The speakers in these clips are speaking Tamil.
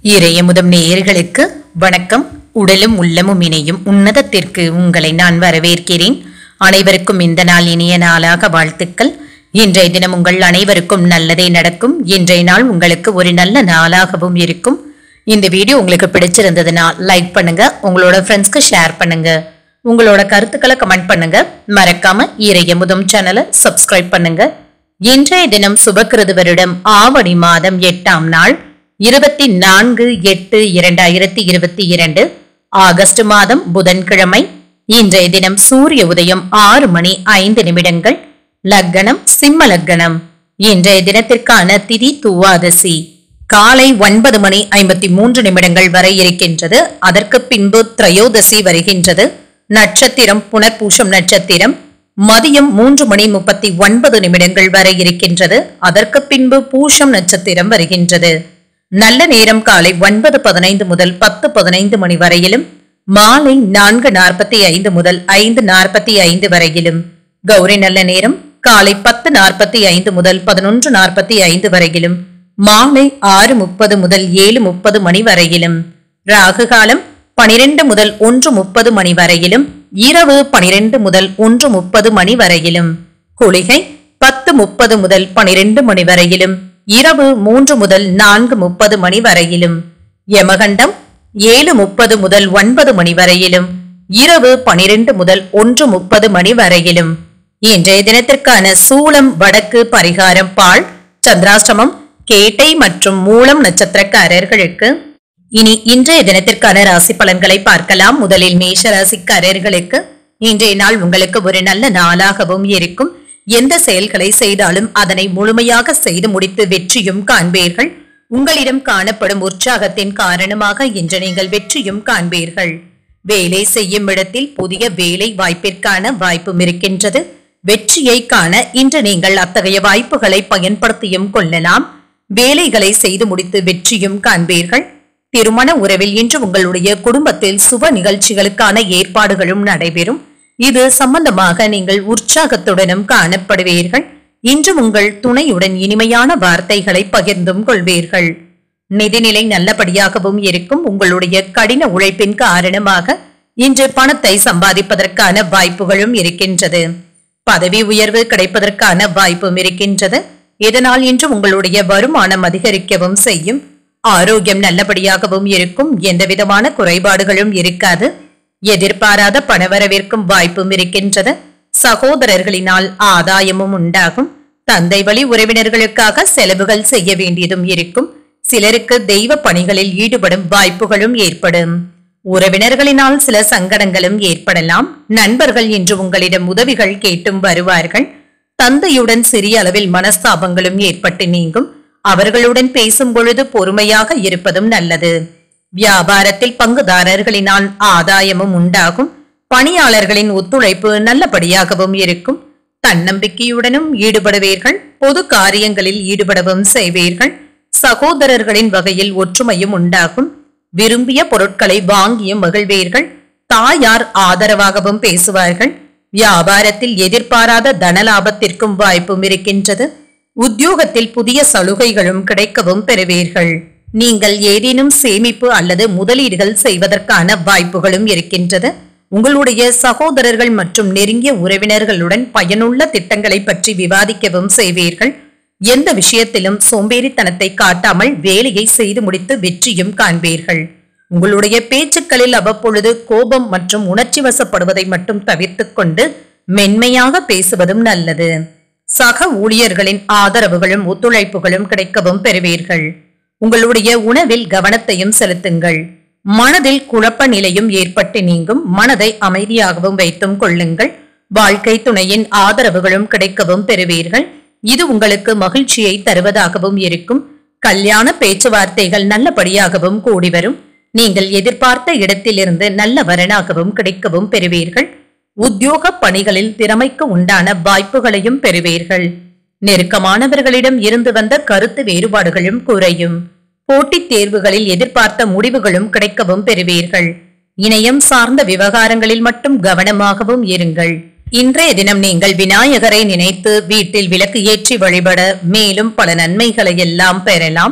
இறையமுதம் நேயர்களுக்கு வணக்கம் உடலும் உள்ளமும் இணையும் உன்னதத்திற்கு உங்களை நான் வரவேற்கிறேன் அனைவருக்கும் இந்த நாள் இனிய நாளாக வாழ்த்துக்கள் இன்றைய தினம் உங்கள் அனைவருக்கும் நல்லதே நடக்கும் இன்றைய நாள் உங்களுக்கு ஒரு நல்ல நாளாகவும் இருக்கும் இந்த வீடியோ உங்களுக்கு பிடிச்சிருந்ததுன்னா லைக் பண்ணுங்க உங்களோட ஃப்ரெண்ட்ஸ்க்கு ஷேர் பண்ணுங்க உங்களோட கருத்துக்களை கமெண்ட் பண்ணுங்க மறக்காம இறையமுதம் சேனலை சப்ஸ்கிரைப் பண்ணுங்க இன்றைய தினம் சுபக்கிருது வருடம் ஆவணி மாதம் எட்டாம் நாள் இருபத்தி நான்கு எட்டு இரண்டாயிரத்தி இருபத்தி இரண்டு ஆகஸ்ட் மாதம் புதன்கிழமை இன்றைய தினம் சூரிய உதயம் ஆறு மணி ஐந்து நிமிடங்கள் லக்கணம் சிம்ம லக்கணம் இன்றைய தினத்திற்கான திதி துவாதசி காலை ஒன்பது மணி ஐம்பத்தி மூன்று நிமிடங்கள் வரை இருக்கின்றது அதற்கு பின்பு திரையோதசி வருகின்றது நட்சத்திரம் புனர்பூஷம் நட்சத்திரம் மதியம் மூன்று மணி முப்பத்தி ஒன்பது நிமிடங்கள் வரை இருக்கின்றது அதற்கு பின்பு பூஷம் நட்சத்திரம் வருகின்றது நல்ல நேரம் காலை ஒன்பது பதினைந்து முதல் பத்து பதினைந்து மணி வரையிலும் மாலை நான்கு நாற்பத்தி ஐந்து முதல் ஐந்து நாற்பத்தி ஐந்து வரையிலும் கௌரி நல்ல நேரம் காலை பத்து நாற்பத்தி ஐந்து முதல் பதினொன்று நாற்பத்தி ஐந்து வரையிலும் மாலை ஆறு முப்பது முதல் ஏழு முப்பது மணி வரையிலும் ராகு காலம் பனிரெண்டு முதல் ஒன்று முப்பது மணி வரையிலும் இரவு பனிரெண்டு முதல் ஒன்று முப்பது மணி வரையிலும் குளிகை பத்து முப்பது முதல் பனிரெண்டு மணி வரையிலும் இரவு மூன்று முதல் நான்கு முப்பது மணி வரையிலும் யமகண்டம் ஏழு முப்பது முதல் ஒன்பது மணி வரையிலும் இரவு பனிரெண்டு முதல் ஒன்று முப்பது மணி வரையிலும் இன்றைய தினத்திற்கான சூளம் வடக்கு பரிகாரம் பால் சந்திராஷ்டமம் கேட்டை மற்றும் மூலம் நட்சத்திரக்காரர்களுக்கு இனி இன்றைய தினத்திற்கான ராசி பலன்களை பார்க்கலாம் முதலில் மேஷ ராசிக்காரர்களுக்கு இன்றைய நாள் உங்களுக்கு ஒரு நல்ல நாளாகவும் இருக்கும் எந்த செயல்களை செய்தாலும் அதனை முழுமையாக செய்து முடித்து வெற்றியும் காண்பீர்கள் உங்களிடம் காணப்படும் உற்சாகத்தின் காரணமாக இன்று நீங்கள் வெற்றியும் காண்பீர்கள் வேலை செய்யும் இடத்தில் புதிய வேலை வாய்ப்பிற்கான வாய்ப்பும் இருக்கின்றது வெற்றியை காண இன்று நீங்கள் அத்தகைய வாய்ப்புகளை பயன்படுத்தியும் கொள்ளலாம் வேலைகளை செய்து முடித்து வெற்றியும் காண்பீர்கள் திருமண உறவில் இன்று உங்களுடைய குடும்பத்தில் சுப நிகழ்ச்சிகளுக்கான ஏற்பாடுகளும் நடைபெறும் இது சம்பந்தமாக நீங்கள் உற்சாகத்துடனும் காணப்படுவீர்கள் இன்று உங்கள் துணையுடன் இனிமையான வார்த்தைகளை பகிர்ந்தும் கொள்வீர்கள் நிதிநிலை நல்லபடியாகவும் இருக்கும் உங்களுடைய கடின உழைப்பின் காரணமாக இன்று பணத்தை சம்பாதிப்பதற்கான வாய்ப்புகளும் இருக்கின்றது பதவி உயர்வு கிடைப்பதற்கான வாய்ப்பும் இருக்கின்றது இதனால் இன்று உங்களுடைய வருமானம் அதிகரிக்கவும் செய்யும் ஆரோக்கியம் நல்லபடியாகவும் இருக்கும் எந்த விதமான குறைபாடுகளும் இருக்காது எதிர்பாராத பணவரவிற்கும் வாய்ப்பும் இருக்கின்றது சகோதரர்களினால் ஆதாயமும் உண்டாகும் தந்தை வழி உறவினர்களுக்காக செலவுகள் செய்ய வேண்டியதும் இருக்கும் சிலருக்கு தெய்வ பணிகளில் ஈடுபடும் வாய்ப்புகளும் ஏற்படும் உறவினர்களினால் சில சங்கடங்களும் ஏற்படலாம் நண்பர்கள் இன்று உங்களிடம் உதவிகள் கேட்டும் வருவார்கள் தந்தையுடன் சிறிய அளவில் மனஸ்தாபங்களும் ஏற்பட்டு நீங்கும் அவர்களுடன் பேசும் பொழுது பொறுமையாக இருப்பதும் நல்லது வியாபாரத்தில் பங்குதாரர்களினால் ஆதாயமும் உண்டாகும் பணியாளர்களின் ஒத்துழைப்பு நல்லபடியாகவும் இருக்கும் தன்னம்பிக்கையுடனும் ஈடுபடுவீர்கள் பொது காரியங்களில் ஈடுபடவும் செய்வீர்கள் சகோதரர்களின் வகையில் ஒற்றுமையும் உண்டாகும் விரும்பிய பொருட்களை வாங்கியும் மகிழ்வீர்கள் தாயார் ஆதரவாகவும் பேசுவார்கள் வியாபாரத்தில் எதிர்பாராத தனலாபத்திற்கும் வாய்ப்பும் இருக்கின்றது உத்தியோகத்தில் புதிய சலுகைகளும் கிடைக்கவும் பெறுவீர்கள் நீங்கள் ஏதேனும் சேமிப்பு அல்லது முதலீடுகள் செய்வதற்கான வாய்ப்புகளும் இருக்கின்றது உங்களுடைய சகோதரர்கள் மற்றும் நெருங்கிய உறவினர்களுடன் பயனுள்ள திட்டங்களை பற்றி விவாதிக்கவும் செய்வீர்கள் எந்த விஷயத்திலும் சோம்பேறித்தனத்தை காட்டாமல் வேலையை செய்து முடித்து வெற்றியும் காண்பீர்கள் உங்களுடைய பேச்சுக்களில் அவ்வப்பொழுது கோபம் மற்றும் உணர்ச்சி வசப்படுவதை மட்டும் தவிர்த்துக் கொண்டு மென்மையாக பேசுவதும் நல்லது சக ஊழியர்களின் ஆதரவுகளும் ஒத்துழைப்புகளும் கிடைக்கவும் பெறுவீர்கள் உங்களுடைய உணவில் கவனத்தையும் செலுத்துங்கள் மனதில் குழப்ப நிலையும் ஏற்பட்டு நீங்கும் மனதை அமைதியாகவும் வைத்தும் கொள்ளுங்கள் வாழ்க்கை துணையின் ஆதரவுகளும் கிடைக்கவும் பெறுவீர்கள் இது உங்களுக்கு மகிழ்ச்சியை தருவதாகவும் இருக்கும் கல்யாண பேச்சுவார்த்தைகள் நல்லபடியாகவும் கூடி வரும் நீங்கள் எதிர்பார்த்த இடத்திலிருந்து நல்ல வரனாகவும் கிடைக்கவும் பெறுவீர்கள் உத்தியோக பணிகளில் திறமைக்கு உண்டான வாய்ப்புகளையும் பெறுவீர்கள் நெருக்கமானவர்களிடம் இருந்து வந்த கருத்து வேறுபாடுகளும் குறையும் போட்டித் தேர்வுகளில் எதிர்பார்த்த முடிவுகளும் கிடைக்கவும் பெறுவீர்கள் இணையம் சார்ந்த விவகாரங்களில் மட்டும் கவனமாகவும் இருங்கள் இன்றைய தினம் நீங்கள் விநாயகரை நினைத்து வீட்டில் விளக்கு ஏற்றி வழிபட மேலும் பல நன்மைகளை எல்லாம் பெறலாம்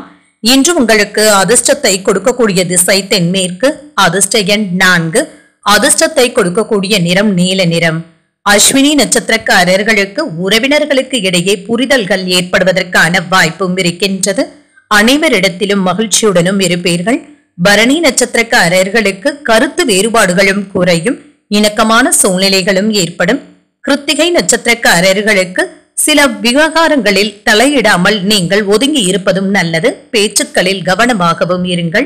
இன்று உங்களுக்கு அதிர்ஷ்டத்தை கொடுக்கக்கூடிய திசை தென்மேற்கு அதிர்ஷ்ட எண் நான்கு அதிர்ஷ்டத்தை கொடுக்கக்கூடிய நிறம் நீல நிறம் அஸ்வினி நட்சத்திரக்காரர்களுக்கு உறவினர்களுக்கு இடையே புரிதல்கள் ஏற்படுவதற்கான வாய்ப்பும் இருக்கின்றது அனைவரிடத்திலும் மகிழ்ச்சியுடனும் இருப்பீர்கள் பரணி நட்சத்திரக்காரர்களுக்கு கருத்து வேறுபாடுகளும் குறையும் இணக்கமான சூழ்நிலைகளும் ஏற்படும் கிருத்திகை நட்சத்திரக்காரர்களுக்கு சில விவகாரங்களில் தலையிடாமல் நீங்கள் ஒதுங்கி இருப்பதும் நல்லது பேச்சுக்களில் கவனமாகவும் இருங்கள்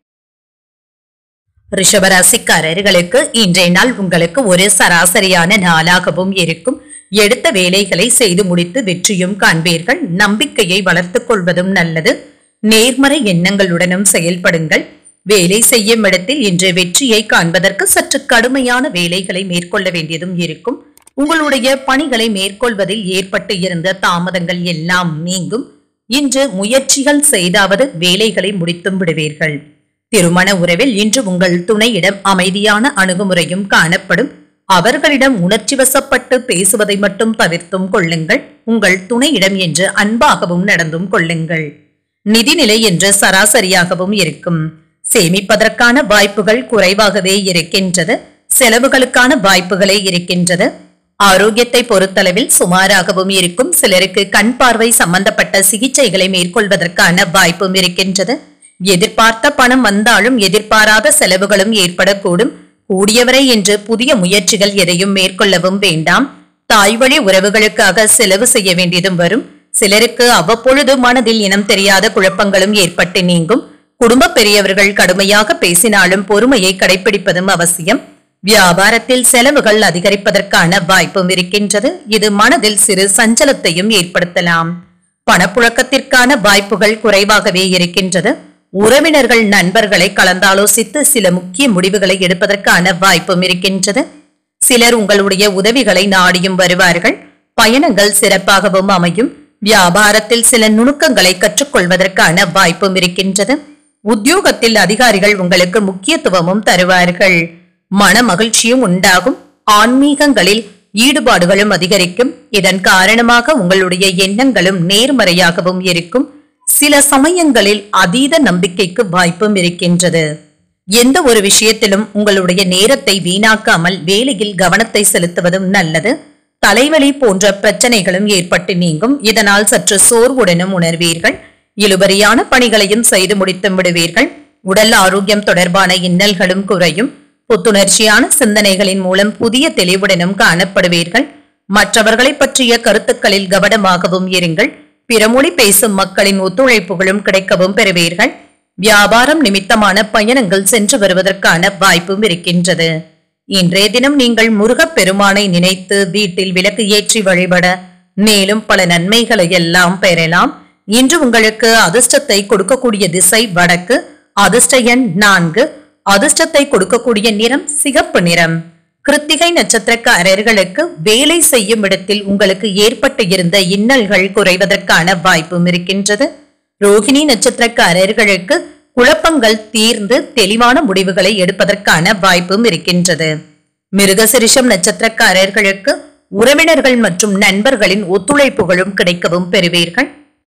ரிஷபராசிக்காரர்களுக்கு இன்றைய நாள் உங்களுக்கு ஒரு சராசரியான நாளாகவும் இருக்கும் எடுத்த வேலைகளை செய்து முடித்து வெற்றியும் காண்பீர்கள் நம்பிக்கையை வளர்த்துக் கொள்வதும் நல்லது நேர்மறை எண்ணங்களுடனும் செயல்படுங்கள் வேலை செய்யும் இடத்தில் இன்று வெற்றியை காண்பதற்கு சற்று கடுமையான வேலைகளை மேற்கொள்ள வேண்டியதும் இருக்கும் உங்களுடைய பணிகளை மேற்கொள்வதில் ஏற்பட்டு இருந்த தாமதங்கள் எல்லாம் நீங்கும் இன்று முயற்சிகள் செய்தாவது வேலைகளை முடித்தும் விடுவீர்கள் திருமண உறவில் இன்று உங்கள் துணையிடம் அமைதியான அணுகுமுறையும் காணப்படும் அவர்களிடம் உணர்ச்சி வசப்பட்டு பேசுவதை மட்டும் தவிர்த்தும் கொள்ளுங்கள் உங்கள் துணையிடம் என்று அன்பாகவும் நடந்தும் கொள்ளுங்கள் நிதிநிலை என்று சராசரியாகவும் இருக்கும் சேமிப்பதற்கான வாய்ப்புகள் குறைவாகவே இருக்கின்றது செலவுகளுக்கான வாய்ப்புகளே இருக்கின்றது ஆரோக்கியத்தை பொறுத்தளவில் சுமாராகவும் இருக்கும் சிலருக்கு கண் பார்வை சம்பந்தப்பட்ட சிகிச்சைகளை மேற்கொள்வதற்கான வாய்ப்பும் இருக்கின்றது எதிர்பார்த்த பணம் வந்தாலும் எதிர்பாராத செலவுகளும் ஏற்படக்கூடும் கூடியவரை என்று புதிய முயற்சிகள் எதையும் மேற்கொள்ளவும் வேண்டாம் தாய்வழி உறவுகளுக்காக செலவு செய்ய வேண்டியதும் வரும் சிலருக்கு அவ்வப்பொழுது மனதில் இனம் தெரியாத குழப்பங்களும் ஏற்பட்டு நீங்கும் குடும்ப பெரியவர்கள் கடுமையாக பேசினாலும் பொறுமையை கடைபிடிப்பதும் அவசியம் வியாபாரத்தில் செலவுகள் அதிகரிப்பதற்கான வாய்ப்பும் இருக்கின்றது இது மனதில் சிறு சஞ்சலத்தையும் ஏற்படுத்தலாம் பணப்புழக்கத்திற்கான வாய்ப்புகள் குறைவாகவே இருக்கின்றது உறவினர்கள் நண்பர்களை கலந்தாலோசித்து சில முக்கிய முடிவுகளை எடுப்பதற்கான வாய்ப்பும் இருக்கின்றது சிலர் உங்களுடைய உதவிகளை நாடியும் வருவார்கள் பயணங்கள் சிறப்பாகவும் அமையும் வியாபாரத்தில் சில நுணுக்கங்களை கற்றுக்கொள்வதற்கான வாய்ப்பும் இருக்கின்றது உத்தியோகத்தில் அதிகாரிகள் உங்களுக்கு முக்கியத்துவமும் தருவார்கள் மன மகிழ்ச்சியும் உண்டாகும் ஆன்மீகங்களில் ஈடுபாடுகளும் அதிகரிக்கும் இதன் காரணமாக உங்களுடைய எண்ணங்களும் நேர்மறையாகவும் இருக்கும் சில சமயங்களில் அதீத நம்பிக்கைக்கு வாய்ப்பும் இருக்கின்றது எந்த ஒரு விஷயத்திலும் உங்களுடைய நேரத்தை வீணாக்காமல் வேலையில் கவனத்தை செலுத்துவதும் நல்லது தலைவலி போன்ற பிரச்சனைகளும் ஏற்பட்டு நீங்கும் இதனால் சற்று சோர்வுடனும் உணர்வீர்கள் இழுபறியான பணிகளையும் செய்து முடித்து விடுவீர்கள் உடல் ஆரோக்கியம் தொடர்பான இன்னல்களும் குறையும் புத்துணர்ச்சியான சிந்தனைகளின் மூலம் புதிய தெளிவுடனும் காணப்படுவீர்கள் மற்றவர்களை பற்றிய கருத்துக்களில் கவனமாகவும் இருங்கள் பிறமொழி பேசும் மக்களின் ஒத்துழைப்புகளும் கிடைக்கவும் பெறுவீர்கள் வியாபாரம் நிமித்தமான பயணங்கள் சென்று வருவதற்கான வாய்ப்பும் இருக்கின்றது இன்றைய தினம் நீங்கள் முருகப் பெருமானை நினைத்து வீட்டில் விளக்கு ஏற்றி வழிபட மேலும் பல நன்மைகளை எல்லாம் பெறலாம் இன்று உங்களுக்கு அதிர்ஷ்டத்தை கொடுக்கக்கூடிய திசை வடக்கு அதிர்ஷ்ட எண் நான்கு அதிர்ஷ்டத்தை கொடுக்கக்கூடிய நிறம் சிகப்பு நிறம் கிருத்திகை நட்சத்திரக்காரர்களுக்கு வேலை செய்யும் இடத்தில் உங்களுக்கு ஏற்பட்டு இருந்த இன்னல்கள் குறைவதற்கான வாய்ப்பும் இருக்கின்றது ரோகிணி நட்சத்திரக்காரர்களுக்கு குழப்பங்கள் தீர்ந்து தெளிவான முடிவுகளை எடுப்பதற்கான வாய்ப்பும் இருக்கின்றது மிருகசிரிஷம் நட்சத்திரக்காரர்களுக்கு உறவினர்கள் மற்றும் நண்பர்களின் ஒத்துழைப்புகளும் கிடைக்கவும் பெறுவீர்கள்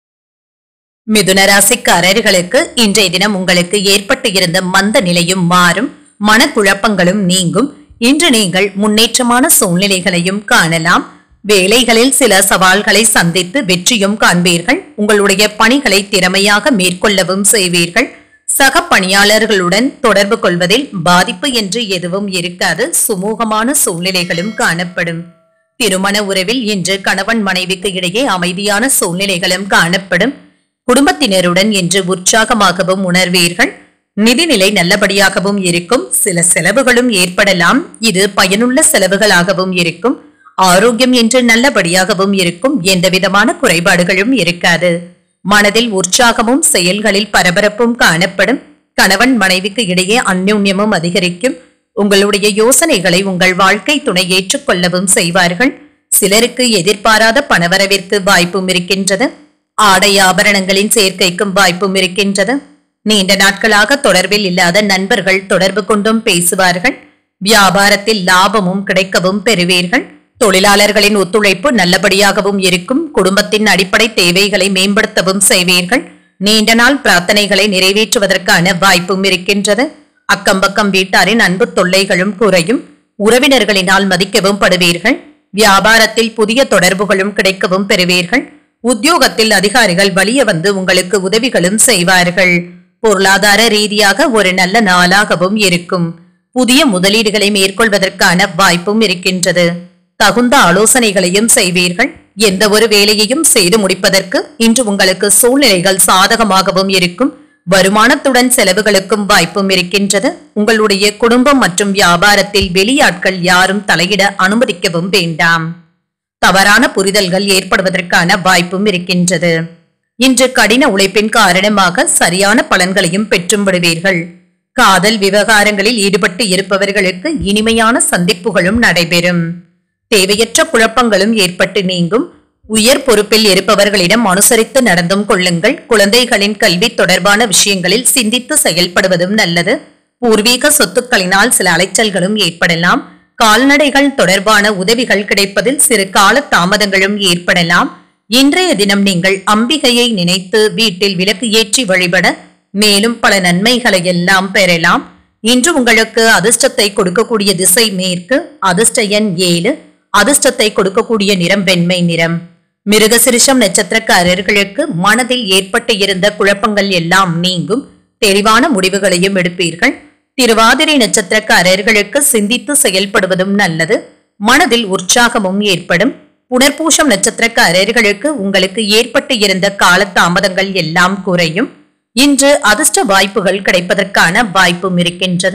மிதுன ராசிக்காரர்களுக்கு இன்றைய தினம் உங்களுக்கு ஏற்பட்டு இருந்த மந்த நிலையும் மாறும் மனக்குழப்பங்களும் நீங்கும் இன்று நீங்கள் முன்னேற்றமான சூழ்நிலைகளையும் காணலாம் வேலைகளில் சில சவால்களை சந்தித்து வெற்றியும் காண்பீர்கள் உங்களுடைய பணிகளை திறமையாக மேற்கொள்ளவும் செய்வீர்கள் சக பணியாளர்களுடன் தொடர்பு கொள்வதில் பாதிப்பு என்று எதுவும் இருக்காது சுமூகமான சூழ்நிலைகளும் காணப்படும் திருமண உறவில் இன்று கணவன் மனைவிக்கு இடையே அமைதியான சூழ்நிலைகளும் காணப்படும் குடும்பத்தினருடன் இன்று உற்சாகமாகவும் உணர்வீர்கள் நிதிநிலை நல்லபடியாகவும் இருக்கும் சில செலவுகளும் ஏற்படலாம் இது பயனுள்ள செலவுகளாகவும் இருக்கும் ஆரோக்கியம் என்று நல்லபடியாகவும் இருக்கும் எந்த விதமான குறைபாடுகளும் இருக்காது மனதில் உற்சாகமும் செயல்களில் பரபரப்பும் காணப்படும் கணவன் மனைவிக்கு இடையே அந்யோன்யமும் அதிகரிக்கும் உங்களுடைய யோசனைகளை உங்கள் வாழ்க்கை துணை ஏற்றுக்கொள்ளவும் செய்வார்கள் சிலருக்கு எதிர்பாராத பணவரவிற்கு வாய்ப்பும் இருக்கின்றது ஆடை ஆபரணங்களின் சேர்க்கைக்கும் வாய்ப்பும் இருக்கின்றது நீண்ட நாட்களாக தொடர்பில் இல்லாத நண்பர்கள் தொடர்பு கொண்டும் பேசுவார்கள் வியாபாரத்தில் லாபமும் கிடைக்கவும் பெறுவீர்கள் தொழிலாளர்களின் ஒத்துழைப்பு நல்லபடியாகவும் இருக்கும் குடும்பத்தின் அடிப்படை தேவைகளை மேம்படுத்தவும் செய்வீர்கள் நீண்ட நாள் பிரார்த்தனைகளை நிறைவேற்றுவதற்கான வாய்ப்பும் இருக்கின்றது அக்கம் பக்கம் வீட்டாரின் அன்பு தொல்லைகளும் குறையும் உறவினர்களினால் மதிக்கவும் படுவீர்கள் வியாபாரத்தில் புதிய தொடர்புகளும் கிடைக்கவும் பெறுவீர்கள் உத்தியோகத்தில் அதிகாரிகள் வலிய வந்து உங்களுக்கு உதவிகளும் செய்வார்கள் பொருளாதார ரீதியாக ஒரு நல்ல நாளாகவும் இருக்கும் புதிய முதலீடுகளை மேற்கொள்வதற்கான வாய்ப்பும் இருக்கின்றது தகுந்த ஆலோசனைகளையும் செய்வீர்கள் எந்த ஒரு வேலையையும் செய்து முடிப்பதற்கு இன்று உங்களுக்கு சூழ்நிலைகள் சாதகமாகவும் இருக்கும் வருமானத்துடன் செலவுகளுக்கும் வாய்ப்பும் இருக்கின்றது உங்களுடைய குடும்பம் மற்றும் வியாபாரத்தில் வெளியாட்கள் யாரும் தலையிட அனுமதிக்கவும் வேண்டாம் தவறான புரிதல்கள் ஏற்படுவதற்கான வாய்ப்பும் இருக்கின்றது இன்று கடின உழைப்பின் காரணமாக சரியான பலன்களையும் பெற்றும் விடுவீர்கள் காதல் விவகாரங்களில் ஈடுபட்டு இருப்பவர்களுக்கு இனிமையான சந்திப்புகளும் நடைபெறும் தேவையற்ற குழப்பங்களும் ஏற்பட்டு நீங்கும் உயர் பொறுப்பில் இருப்பவர்களிடம் அனுசரித்து நடந்தும் கொள்ளுங்கள் குழந்தைகளின் கல்வி தொடர்பான விஷயங்களில் சிந்தித்து செயல்படுவதும் நல்லது பூர்வீக சொத்துக்களினால் சில அலைச்சல்களும் ஏற்படலாம் கால்நடைகள் தொடர்பான உதவிகள் கிடைப்பதில் சிறு கால தாமதங்களும் ஏற்படலாம் இன்றைய தினம் நீங்கள் அம்பிகையை நினைத்து வீட்டில் விளக்கு ஏற்றி வழிபட மேலும் பல நன்மைகளை எல்லாம் பெறலாம் இன்று உங்களுக்கு அதிர்ஷ்டத்தை கொடுக்கக்கூடிய திசை மேற்கு அதிர்ஷ்ட எண் ஏழு அதிர்ஷ்டத்தை கொடுக்கக்கூடிய நிறம் வெண்மை நிறம் மிருகசிரிஷம் நட்சத்திரக்காரர்களுக்கு மனதில் ஏற்பட்டு இருந்த குழப்பங்கள் எல்லாம் நீங்கும் தெளிவான முடிவுகளையும் எடுப்பீர்கள் திருவாதிரை நட்சத்திரக்காரர்களுக்கு சிந்தித்து செயல்படுவதும் நல்லது மனதில் உற்சாகமும் ஏற்படும் புனர்பூஷம் நட்சத்திரக்காரர்களுக்கு உங்களுக்கு ஏற்பட்டு இருந்த காலதாமதங்கள் எல்லாம் குறையும் இன்று அதிர்ஷ்ட வாய்ப்புகள் கிடைப்பதற்கான வாய்ப்பும் இருக்கின்றது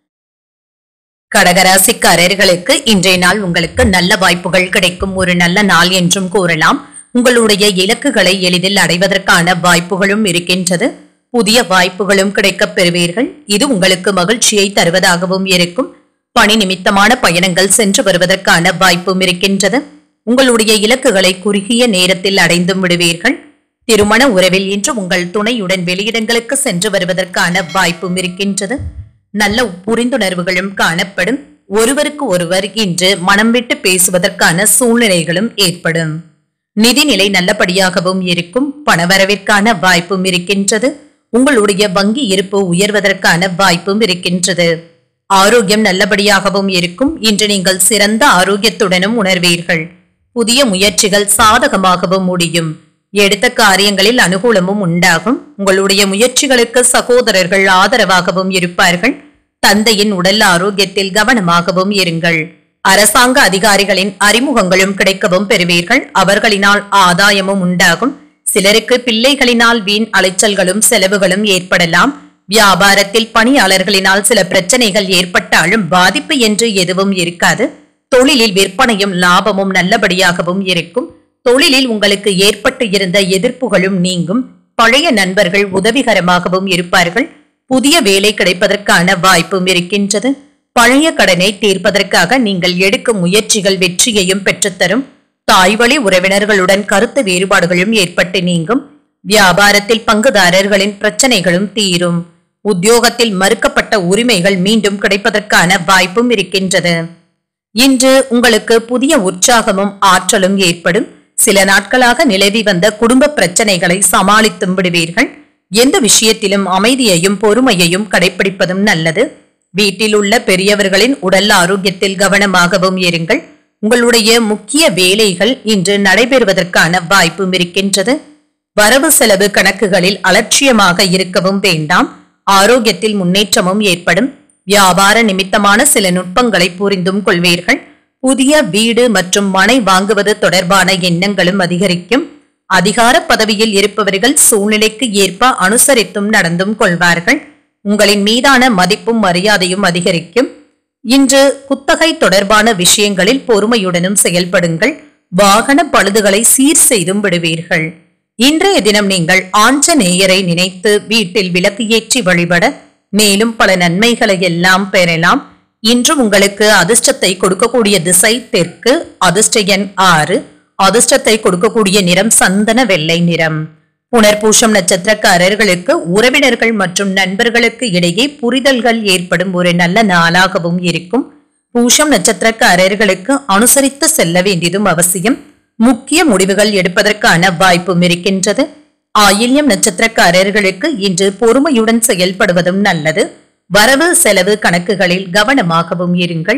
கடகராசிக்காரர்களுக்கு இன்றைய நாள் உங்களுக்கு நல்ல வாய்ப்புகள் கிடைக்கும் ஒரு நல்ல நாள் என்றும் கூறலாம் உங்களுடைய இலக்குகளை எளிதில் அடைவதற்கான வாய்ப்புகளும் இருக்கின்றது புதிய வாய்ப்புகளும் கிடைக்கப் பெறுவீர்கள் இது உங்களுக்கு மகிழ்ச்சியை தருவதாகவும் இருக்கும் பணி நிமித்தமான பயணங்கள் சென்று வருவதற்கான வாய்ப்பும் இருக்கின்றது உங்களுடைய இலக்குகளை குறுகிய நேரத்தில் அடைந்தும் விடுவீர்கள் திருமண உறவில் இன்று உங்கள் துணையுடன் வெளியிடங்களுக்கு சென்று வருவதற்கான வாய்ப்பும் இருக்கின்றது நல்ல புரிந்துணர்வுகளும் காணப்படும் ஒருவருக்கு ஒருவர் இன்று மனம் விட்டு பேசுவதற்கான சூழ்நிலைகளும் ஏற்படும் நிதிநிலை நல்லபடியாகவும் இருக்கும் பணவரவிற்கான வாய்ப்பும் இருக்கின்றது உங்களுடைய வங்கி இருப்பு உயர்வதற்கான வாய்ப்பும் இருக்கின்றது ஆரோக்கியம் நல்லபடியாகவும் இருக்கும் இன்று நீங்கள் சிறந்த ஆரோக்கியத்துடனும் உணர்வீர்கள் புதிய முயற்சிகள் சாதகமாகவும் முடியும் எடுத்த காரியங்களில் அனுகூலமும் உண்டாகும் உங்களுடைய முயற்சிகளுக்கு சகோதரர்கள் ஆதரவாகவும் இருப்பார்கள் தந்தையின் உடல் ஆரோக்கியத்தில் கவனமாகவும் இருங்கள் அரசாங்க அதிகாரிகளின் அறிமுகங்களும் கிடைக்கவும் பெறுவீர்கள் அவர்களினால் ஆதாயமும் உண்டாகும் சிலருக்கு பிள்ளைகளினால் வீண் அலைச்சல்களும் செலவுகளும் ஏற்படலாம் வியாபாரத்தில் பணியாளர்களினால் சில பிரச்சனைகள் ஏற்பட்டாலும் பாதிப்பு என்று எதுவும் இருக்காது தொழிலில் விற்பனையும் லாபமும் நல்லபடியாகவும் இருக்கும் தொழிலில் உங்களுக்கு ஏற்பட்டு இருந்த எதிர்ப்புகளும் நீங்கும் பழைய நண்பர்கள் உதவிகரமாகவும் இருப்பார்கள் புதிய வேலை கிடைப்பதற்கான வாய்ப்பும் இருக்கின்றது பழைய கடனை தீர்ப்பதற்காக நீங்கள் எடுக்கும் முயற்சிகள் வெற்றியையும் பெற்றுத்தரும் தாய்வழி உறவினர்களுடன் கருத்து வேறுபாடுகளும் ஏற்பட்டு நீங்கும் வியாபாரத்தில் பங்குதாரர்களின் பிரச்சனைகளும் தீரும் உத்தியோகத்தில் மறுக்கப்பட்ட உரிமைகள் மீண்டும் கிடைப்பதற்கான வாய்ப்பும் இருக்கின்றது இன்று உங்களுக்கு புதிய உற்சாகமும் ஆற்றலும் ஏற்படும் சில நாட்களாக நிலவி வந்த குடும்ப பிரச்சனைகளை சமாளித்தும் விடுவீர்கள் எந்த விஷயத்திலும் அமைதியையும் பொறுமையையும் கடைபிடிப்பதும் நல்லது வீட்டில் உள்ள பெரியவர்களின் உடல் ஆரோக்கியத்தில் கவனமாகவும் இருங்கள் உங்களுடைய முக்கிய வேலைகள் இன்று நடைபெறுவதற்கான வாய்ப்பும் இருக்கின்றது வரவு செலவு கணக்குகளில் அலட்சியமாக இருக்கவும் வேண்டாம் ஆரோக்கியத்தில் முன்னேற்றமும் ஏற்படும் வியாபார நிமித்தமான சில நுட்பங்களை புரிந்தும் கொள்வீர்கள் புதிய வீடு மற்றும் மனை வாங்குவது தொடர்பான எண்ணங்களும் அதிகரிக்கும் அதிகார பதவியில் இருப்பவர்கள் சூழ்நிலைக்கு ஏற்ப அனுசரித்தும் நடந்தும் கொள்வார்கள் உங்களின் மீதான மதிப்பும் மரியாதையும் அதிகரிக்கும் இன்று குத்தகை தொடர்பான விஷயங்களில் பொறுமையுடனும் செயல்படுங்கள் வாகன பழுதுகளை சீர் செய்தும் விடுவீர்கள் இன்றைய தினம் நீங்கள் ஆஞ்சநேயரை நினைத்து வீட்டில் விளக்கு ஏற்றி வழிபட மேலும் பல நன்மைகளை எல்லாம் பெறலாம் இன்று உங்களுக்கு அதிர்ஷ்டத்தை கொடுக்கக்கூடிய திசை தெற்கு அதிர்ஷ்ட எண் ஆறு அதிர்ஷ்டத்தை கொடுக்கக்கூடிய நிறம் சந்தன வெள்ளை நிறம் புனர்பூஷம் நட்சத்திரக்காரர்களுக்கு உறவினர்கள் மற்றும் நண்பர்களுக்கு இடையே புரிதல்கள் ஏற்படும் ஒரு நல்ல நாளாகவும் இருக்கும் பூஷம் நட்சத்திரக்காரர்களுக்கு அனுசரித்து செல்ல வேண்டியதும் அவசியம் முக்கிய முடிவுகள் எடுப்பதற்கான வாய்ப்பும் இருக்கின்றது ஆயில்யம் நட்சத்திரக்காரர்களுக்கு இன்று பொறுமையுடன் செயல்படுவதும் நல்லது வரவு செலவு கணக்குகளில் கவனமாகவும் இருங்கள்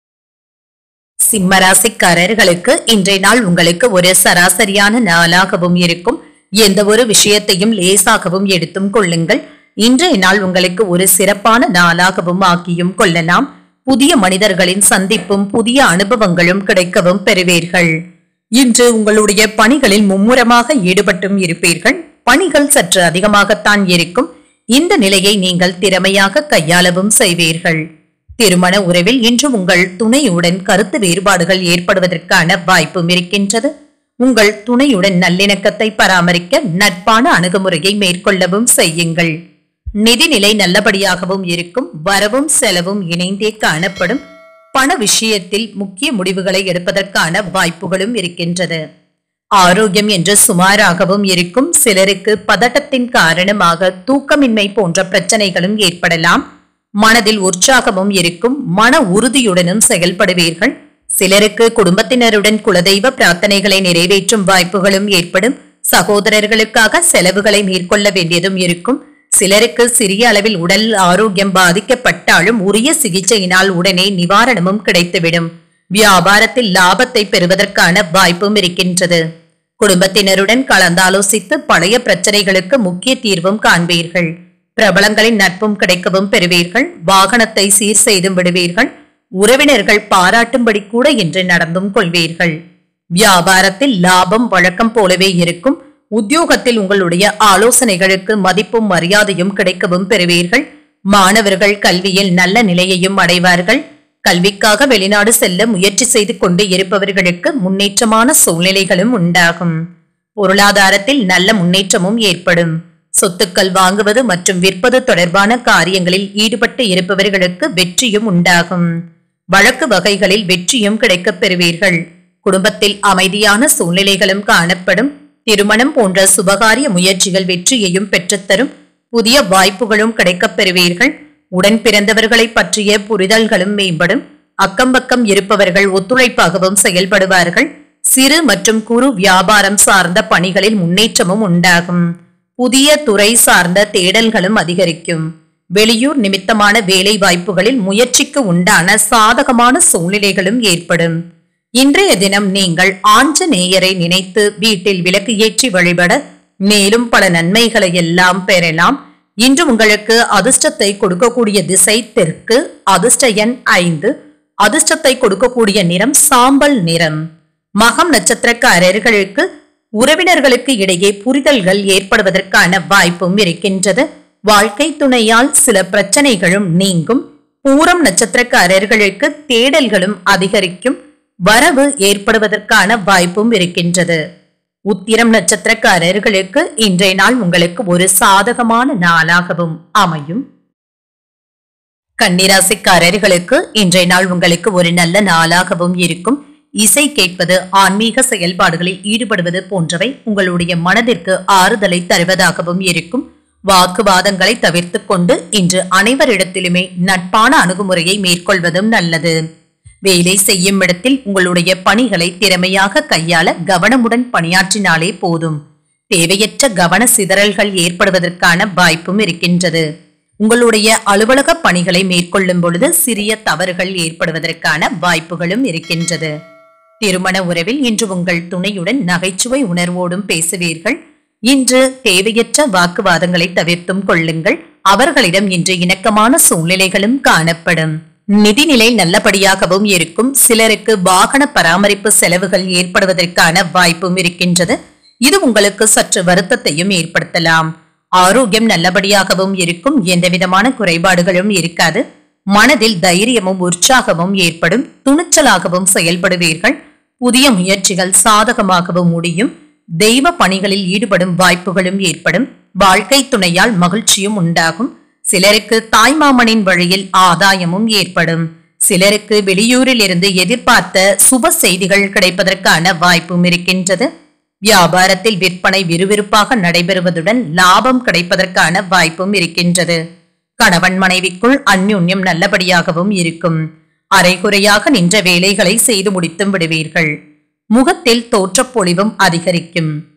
சிம்மராசிக்காரர்களுக்கு இன்றைய நாள் உங்களுக்கு ஒரு சராசரியான நாளாகவும் இருக்கும் எந்த ஒரு விஷயத்தையும் லேசாகவும் எடுத்தும் கொள்ளுங்கள் இன்றைய நாள் உங்களுக்கு ஒரு சிறப்பான நாளாகவும் ஆக்கியும் கொள்ளலாம் புதிய மனிதர்களின் சந்திப்பும் புதிய அனுபவங்களும் கிடைக்கவும் பெறுவீர்கள் இன்று உங்களுடைய பணிகளில் மும்முரமாக ஈடுபட்டும் இருப்பீர்கள் பணிகள் சற்று அதிகமாகத்தான் இருக்கும் இந்த நிலையை நீங்கள் திறமையாக கையாளவும் செய்வீர்கள் திருமண உறவில் இன்று உங்கள் துணையுடன் கருத்து வேறுபாடுகள் ஏற்படுவதற்கான வாய்ப்பும் இருக்கின்றது உங்கள் துணையுடன் நல்லிணக்கத்தை பராமரிக்க நட்பான அணுகுமுறையை மேற்கொள்ளவும் செய்யுங்கள் நிதிநிலை நல்லபடியாகவும் இருக்கும் வரவும் செலவும் இணைந்தே காணப்படும் பண விஷயத்தில் முக்கிய முடிவுகளை எடுப்பதற்கான வாய்ப்புகளும் இருக்கின்றது ஆரோக்கியம் என்று சுமாராகவும் இருக்கும் சிலருக்கு பதட்டத்தின் காரணமாக தூக்கமின்மை போன்ற பிரச்சனைகளும் ஏற்படலாம் மனதில் உற்சாகமும் இருக்கும் மன உறுதியுடனும் செயல்படுவீர்கள் சிலருக்கு குடும்பத்தினருடன் குலதெய்வ பிரார்த்தனைகளை நிறைவேற்றும் வாய்ப்புகளும் ஏற்படும் சகோதரர்களுக்காக செலவுகளை மேற்கொள்ள வேண்டியதும் இருக்கும் சிலருக்கு சிறிய அளவில் உடல் ஆரோக்கியம் பாதிக்கப்பட்டாலும் உரிய சிகிச்சையினால் உடனே நிவாரணமும் கிடைத்துவிடும் வியாபாரத்தில் லாபத்தை பெறுவதற்கான வாய்ப்பும் இருக்கின்றது குடும்பத்தினருடன் கலந்தாலோசித்து பழைய பிரச்சனைகளுக்கு முக்கிய தீர்வும் காண்பீர்கள் பிரபலங்களின் நட்பும் கிடைக்கவும் பெறுவீர்கள் வாகனத்தை சீர் செய்தும் விடுவீர்கள் உறவினர்கள் பாராட்டும்படி கூட இன்று நடந்தும் கொள்வீர்கள் வியாபாரத்தில் லாபம் வழக்கம் போலவே இருக்கும் உத்தியோகத்தில் உங்களுடைய ஆலோசனைகளுக்கு மதிப்பும் மரியாதையும் கிடைக்கவும் பெறுவீர்கள் மாணவர்கள் கல்வியில் நல்ல நிலையையும் அடைவார்கள் கல்விக்காக வெளிநாடு செல்ல முயற்சி செய்து கொண்டு இருப்பவர்களுக்கு முன்னேற்றமான சூழ்நிலைகளும் உண்டாகும் பொருளாதாரத்தில் நல்ல முன்னேற்றமும் ஏற்படும் சொத்துக்கள் வாங்குவது மற்றும் விற்பது தொடர்பான காரியங்களில் ஈடுபட்டு இருப்பவர்களுக்கு வெற்றியும் உண்டாகும் வழக்கு வகைகளில் வெற்றியும் கிடைக்கப் பெறுவீர்கள் குடும்பத்தில் அமைதியான சூழ்நிலைகளும் காணப்படும் திருமணம் போன்ற சுபகாரிய முயற்சிகள் வெற்றியையும் பெற்றுத்தரும் புதிய வாய்ப்புகளும் கிடைக்கப் பெறுவீர்கள் உடன் பிறந்தவர்களை பற்றிய புரிதல்களும் மேம்படும் அக்கம்பக்கம் இருப்பவர்கள் ஒத்துழைப்பாகவும் செயல்படுவார்கள் சிறு மற்றும் குறு வியாபாரம் சார்ந்த பணிகளில் முன்னேற்றமும் உண்டாகும் புதிய துறை சார்ந்த தேடல்களும் அதிகரிக்கும் வெளியூர் நிமித்தமான வேலை வாய்ப்புகளில் முயற்சிக்கு உண்டான சாதகமான சூழ்நிலைகளும் ஏற்படும் இன்றைய தினம் நீங்கள் ஆஞ்சநேயரை நினைத்து வீட்டில் விளக்கு ஏற்றி வழிபட மேலும் பல நன்மைகளை எல்லாம் பெறலாம் இன்று உங்களுக்கு அதிர்ஷ்டத்தை கொடுக்கக்கூடிய திசை தெற்கு அதிர்ஷ்ட எண் ஐந்து அதிர்ஷ்டத்தை கொடுக்கக்கூடிய நிறம் சாம்பல் நிறம் மகம் நட்சத்திரக்காரர்களுக்கு உறவினர்களுக்கு இடையே புரிதல்கள் ஏற்படுவதற்கான வாய்ப்பும் இருக்கின்றது வாழ்க்கை துணையால் சில பிரச்சனைகளும் நீங்கும் பூரம் நட்சத்திரக்காரர்களுக்கு தேடல்களும் அதிகரிக்கும் வரவு ஏற்படுவதற்கான வாய்ப்பும் இருக்கின்றது உத்திரம் நட்சத்திரக்காரர்களுக்கு இன்றைய நாள் உங்களுக்கு ஒரு சாதகமான நாளாகவும் அமையும் கன்னிராசிக்காரர்களுக்கு இன்றைய நாள் உங்களுக்கு ஒரு நல்ல நாளாகவும் இருக்கும் இசை கேட்பது ஆன்மீக செயல்பாடுகளில் ஈடுபடுவது போன்றவை உங்களுடைய மனதிற்கு ஆறுதலை தருவதாகவும் இருக்கும் வாக்குவாதங்களை தவிர்த்துக் கொண்டு இன்று அனைவரிடத்திலுமே நட்பான அணுகுமுறையை மேற்கொள்வதும் நல்லது வேலை செய்யும் இடத்தில் உங்களுடைய பணிகளை திறமையாக கையாள கவனமுடன் பணியாற்றினாலே போதும் தேவையற்ற கவன சிதறல்கள் ஏற்படுவதற்கான வாய்ப்பும் இருக்கின்றது உங்களுடைய அலுவலக பணிகளை மேற்கொள்ளும் பொழுது சிறிய தவறுகள் ஏற்படுவதற்கான வாய்ப்புகளும் இருக்கின்றது திருமண உறவில் இன்று உங்கள் துணையுடன் நகைச்சுவை உணர்வோடும் பேசுவீர்கள் இன்று தேவையற்ற வாக்குவாதங்களை தவிர்த்தும் கொள்ளுங்கள் அவர்களிடம் இன்று இணக்கமான சூழ்நிலைகளும் காணப்படும் நிதிநிலை நல்லபடியாகவும் இருக்கும் சிலருக்கு வாகன பராமரிப்பு செலவுகள் ஏற்படுவதற்கான வாய்ப்பும் இருக்கின்றது இது உங்களுக்கு சற்று வருத்தத்தையும் ஏற்படுத்தலாம் ஆரோக்கியம் நல்லபடியாகவும் இருக்கும் எந்தவிதமான குறைபாடுகளும் இருக்காது மனதில் தைரியமும் உற்சாகமும் ஏற்படும் துணிச்சலாகவும் செயல்படுவீர்கள் புதிய முயற்சிகள் சாதகமாகவும் முடியும் தெய்வ பணிகளில் ஈடுபடும் வாய்ப்புகளும் ஏற்படும் வாழ்க்கை துணையால் மகிழ்ச்சியும் உண்டாகும் சிலருக்கு தாய்மாமனின் வழியில் ஆதாயமும் ஏற்படும் சிலருக்கு வெளியூரில் இருந்து எதிர்பார்த்த சுப செய்திகள் கிடைப்பதற்கான வாய்ப்பும் இருக்கின்றது வியாபாரத்தில் விற்பனை விறுவிறுப்பாக நடைபெறுவதுடன் லாபம் கிடைப்பதற்கான வாய்ப்பும் இருக்கின்றது கணவன் மனைவிக்குள் அந்யுன்யம் நல்லபடியாகவும் இருக்கும் அரைகுறையாக நின்ற வேலைகளை செய்து முடித்தும் விடுவீர்கள் முகத்தில் தோற்றப்பொழிவும் அதிகரிக்கும்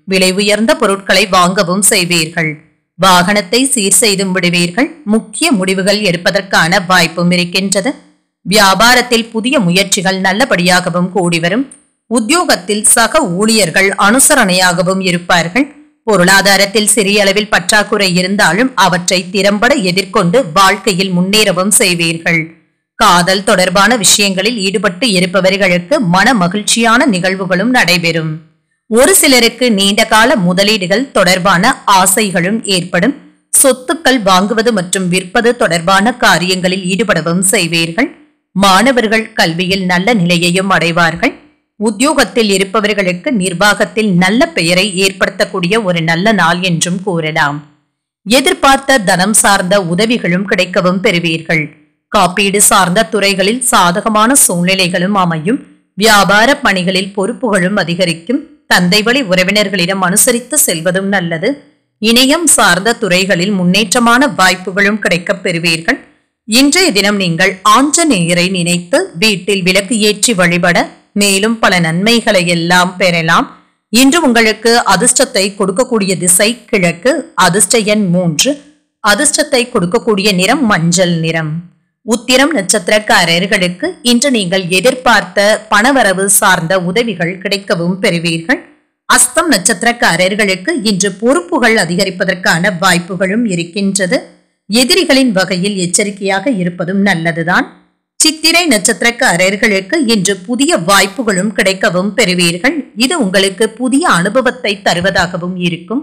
விலை உயர்ந்த பொருட்களை வாங்கவும் செய்வீர்கள் வாகனத்தை சீர் செய்தும் விடுவீர்கள் முக்கிய முடிவுகள் எடுப்பதற்கான வாய்ப்பும் இருக்கின்றது வியாபாரத்தில் புதிய முயற்சிகள் நல்லபடியாகவும் கூடி வரும் உத்தியோகத்தில் சக ஊழியர்கள் அனுசரணையாகவும் இருப்பார்கள் பொருளாதாரத்தில் சிறிய அளவில் பற்றாக்குறை இருந்தாலும் அவற்றை திறம்பட எதிர்கொண்டு வாழ்க்கையில் முன்னேறவும் செய்வீர்கள் காதல் தொடர்பான விஷயங்களில் ஈடுபட்டு இருப்பவர்களுக்கு மன மகிழ்ச்சியான நிகழ்வுகளும் நடைபெறும் ஒரு சிலருக்கு நீண்ட கால முதலீடுகள் தொடர்பான ஆசைகளும் ஏற்படும் சொத்துக்கள் வாங்குவது மற்றும் விற்பது தொடர்பான காரியங்களில் ஈடுபடவும் செய்வீர்கள் மாணவர்கள் கல்வியில் நல்ல நிலையையும் அடைவார்கள் உத்தியோகத்தில் இருப்பவர்களுக்கு நிர்வாகத்தில் நல்ல பெயரை ஏற்படுத்தக்கூடிய ஒரு நல்ல நாள் என்றும் கூறலாம் எதிர்பார்த்த தனம் சார்ந்த உதவிகளும் கிடைக்கவும் பெறுவீர்கள் காப்பீடு சார்ந்த துறைகளில் சாதகமான சூழ்நிலைகளும் அமையும் வியாபார பணிகளில் பொறுப்புகளும் அதிகரிக்கும் தந்தை வழி உறவினர்களிடம் அனுசரித்து செல்வதும் நல்லது இணையம் சார்ந்த துறைகளில் முன்னேற்றமான வாய்ப்புகளும் கிடைக்கப் பெறுவீர்கள் இன்றைய தினம் நீங்கள் ஆஞ்சநேயரை நினைத்து வீட்டில் விளக்கு ஏற்றி வழிபட மேலும் பல நன்மைகளை எல்லாம் பெறலாம் இன்று உங்களுக்கு அதிர்ஷ்டத்தை கொடுக்கக்கூடிய திசை கிழக்கு அதிர்ஷ்ட எண் மூன்று அதிர்ஷ்டத்தை கொடுக்கக்கூடிய நிறம் மஞ்சள் நிறம் உத்திரம் நட்சத்திரக்காரர்களுக்கு இன்று நீங்கள் எதிர்பார்த்த பணவரவு சார்ந்த உதவிகள் கிடைக்கவும் பெறுவீர்கள் அஸ்தம் நட்சத்திரக்காரர்களுக்கு இன்று பொறுப்புகள் அதிகரிப்பதற்கான வாய்ப்புகளும் இருக்கின்றது எதிரிகளின் வகையில் எச்சரிக்கையாக இருப்பதும் நல்லதுதான் சித்திரை நட்சத்திரக்காரர்களுக்கு இன்று புதிய வாய்ப்புகளும் கிடைக்கவும் பெறுவீர்கள் இது உங்களுக்கு புதிய அனுபவத்தை தருவதாகவும் இருக்கும்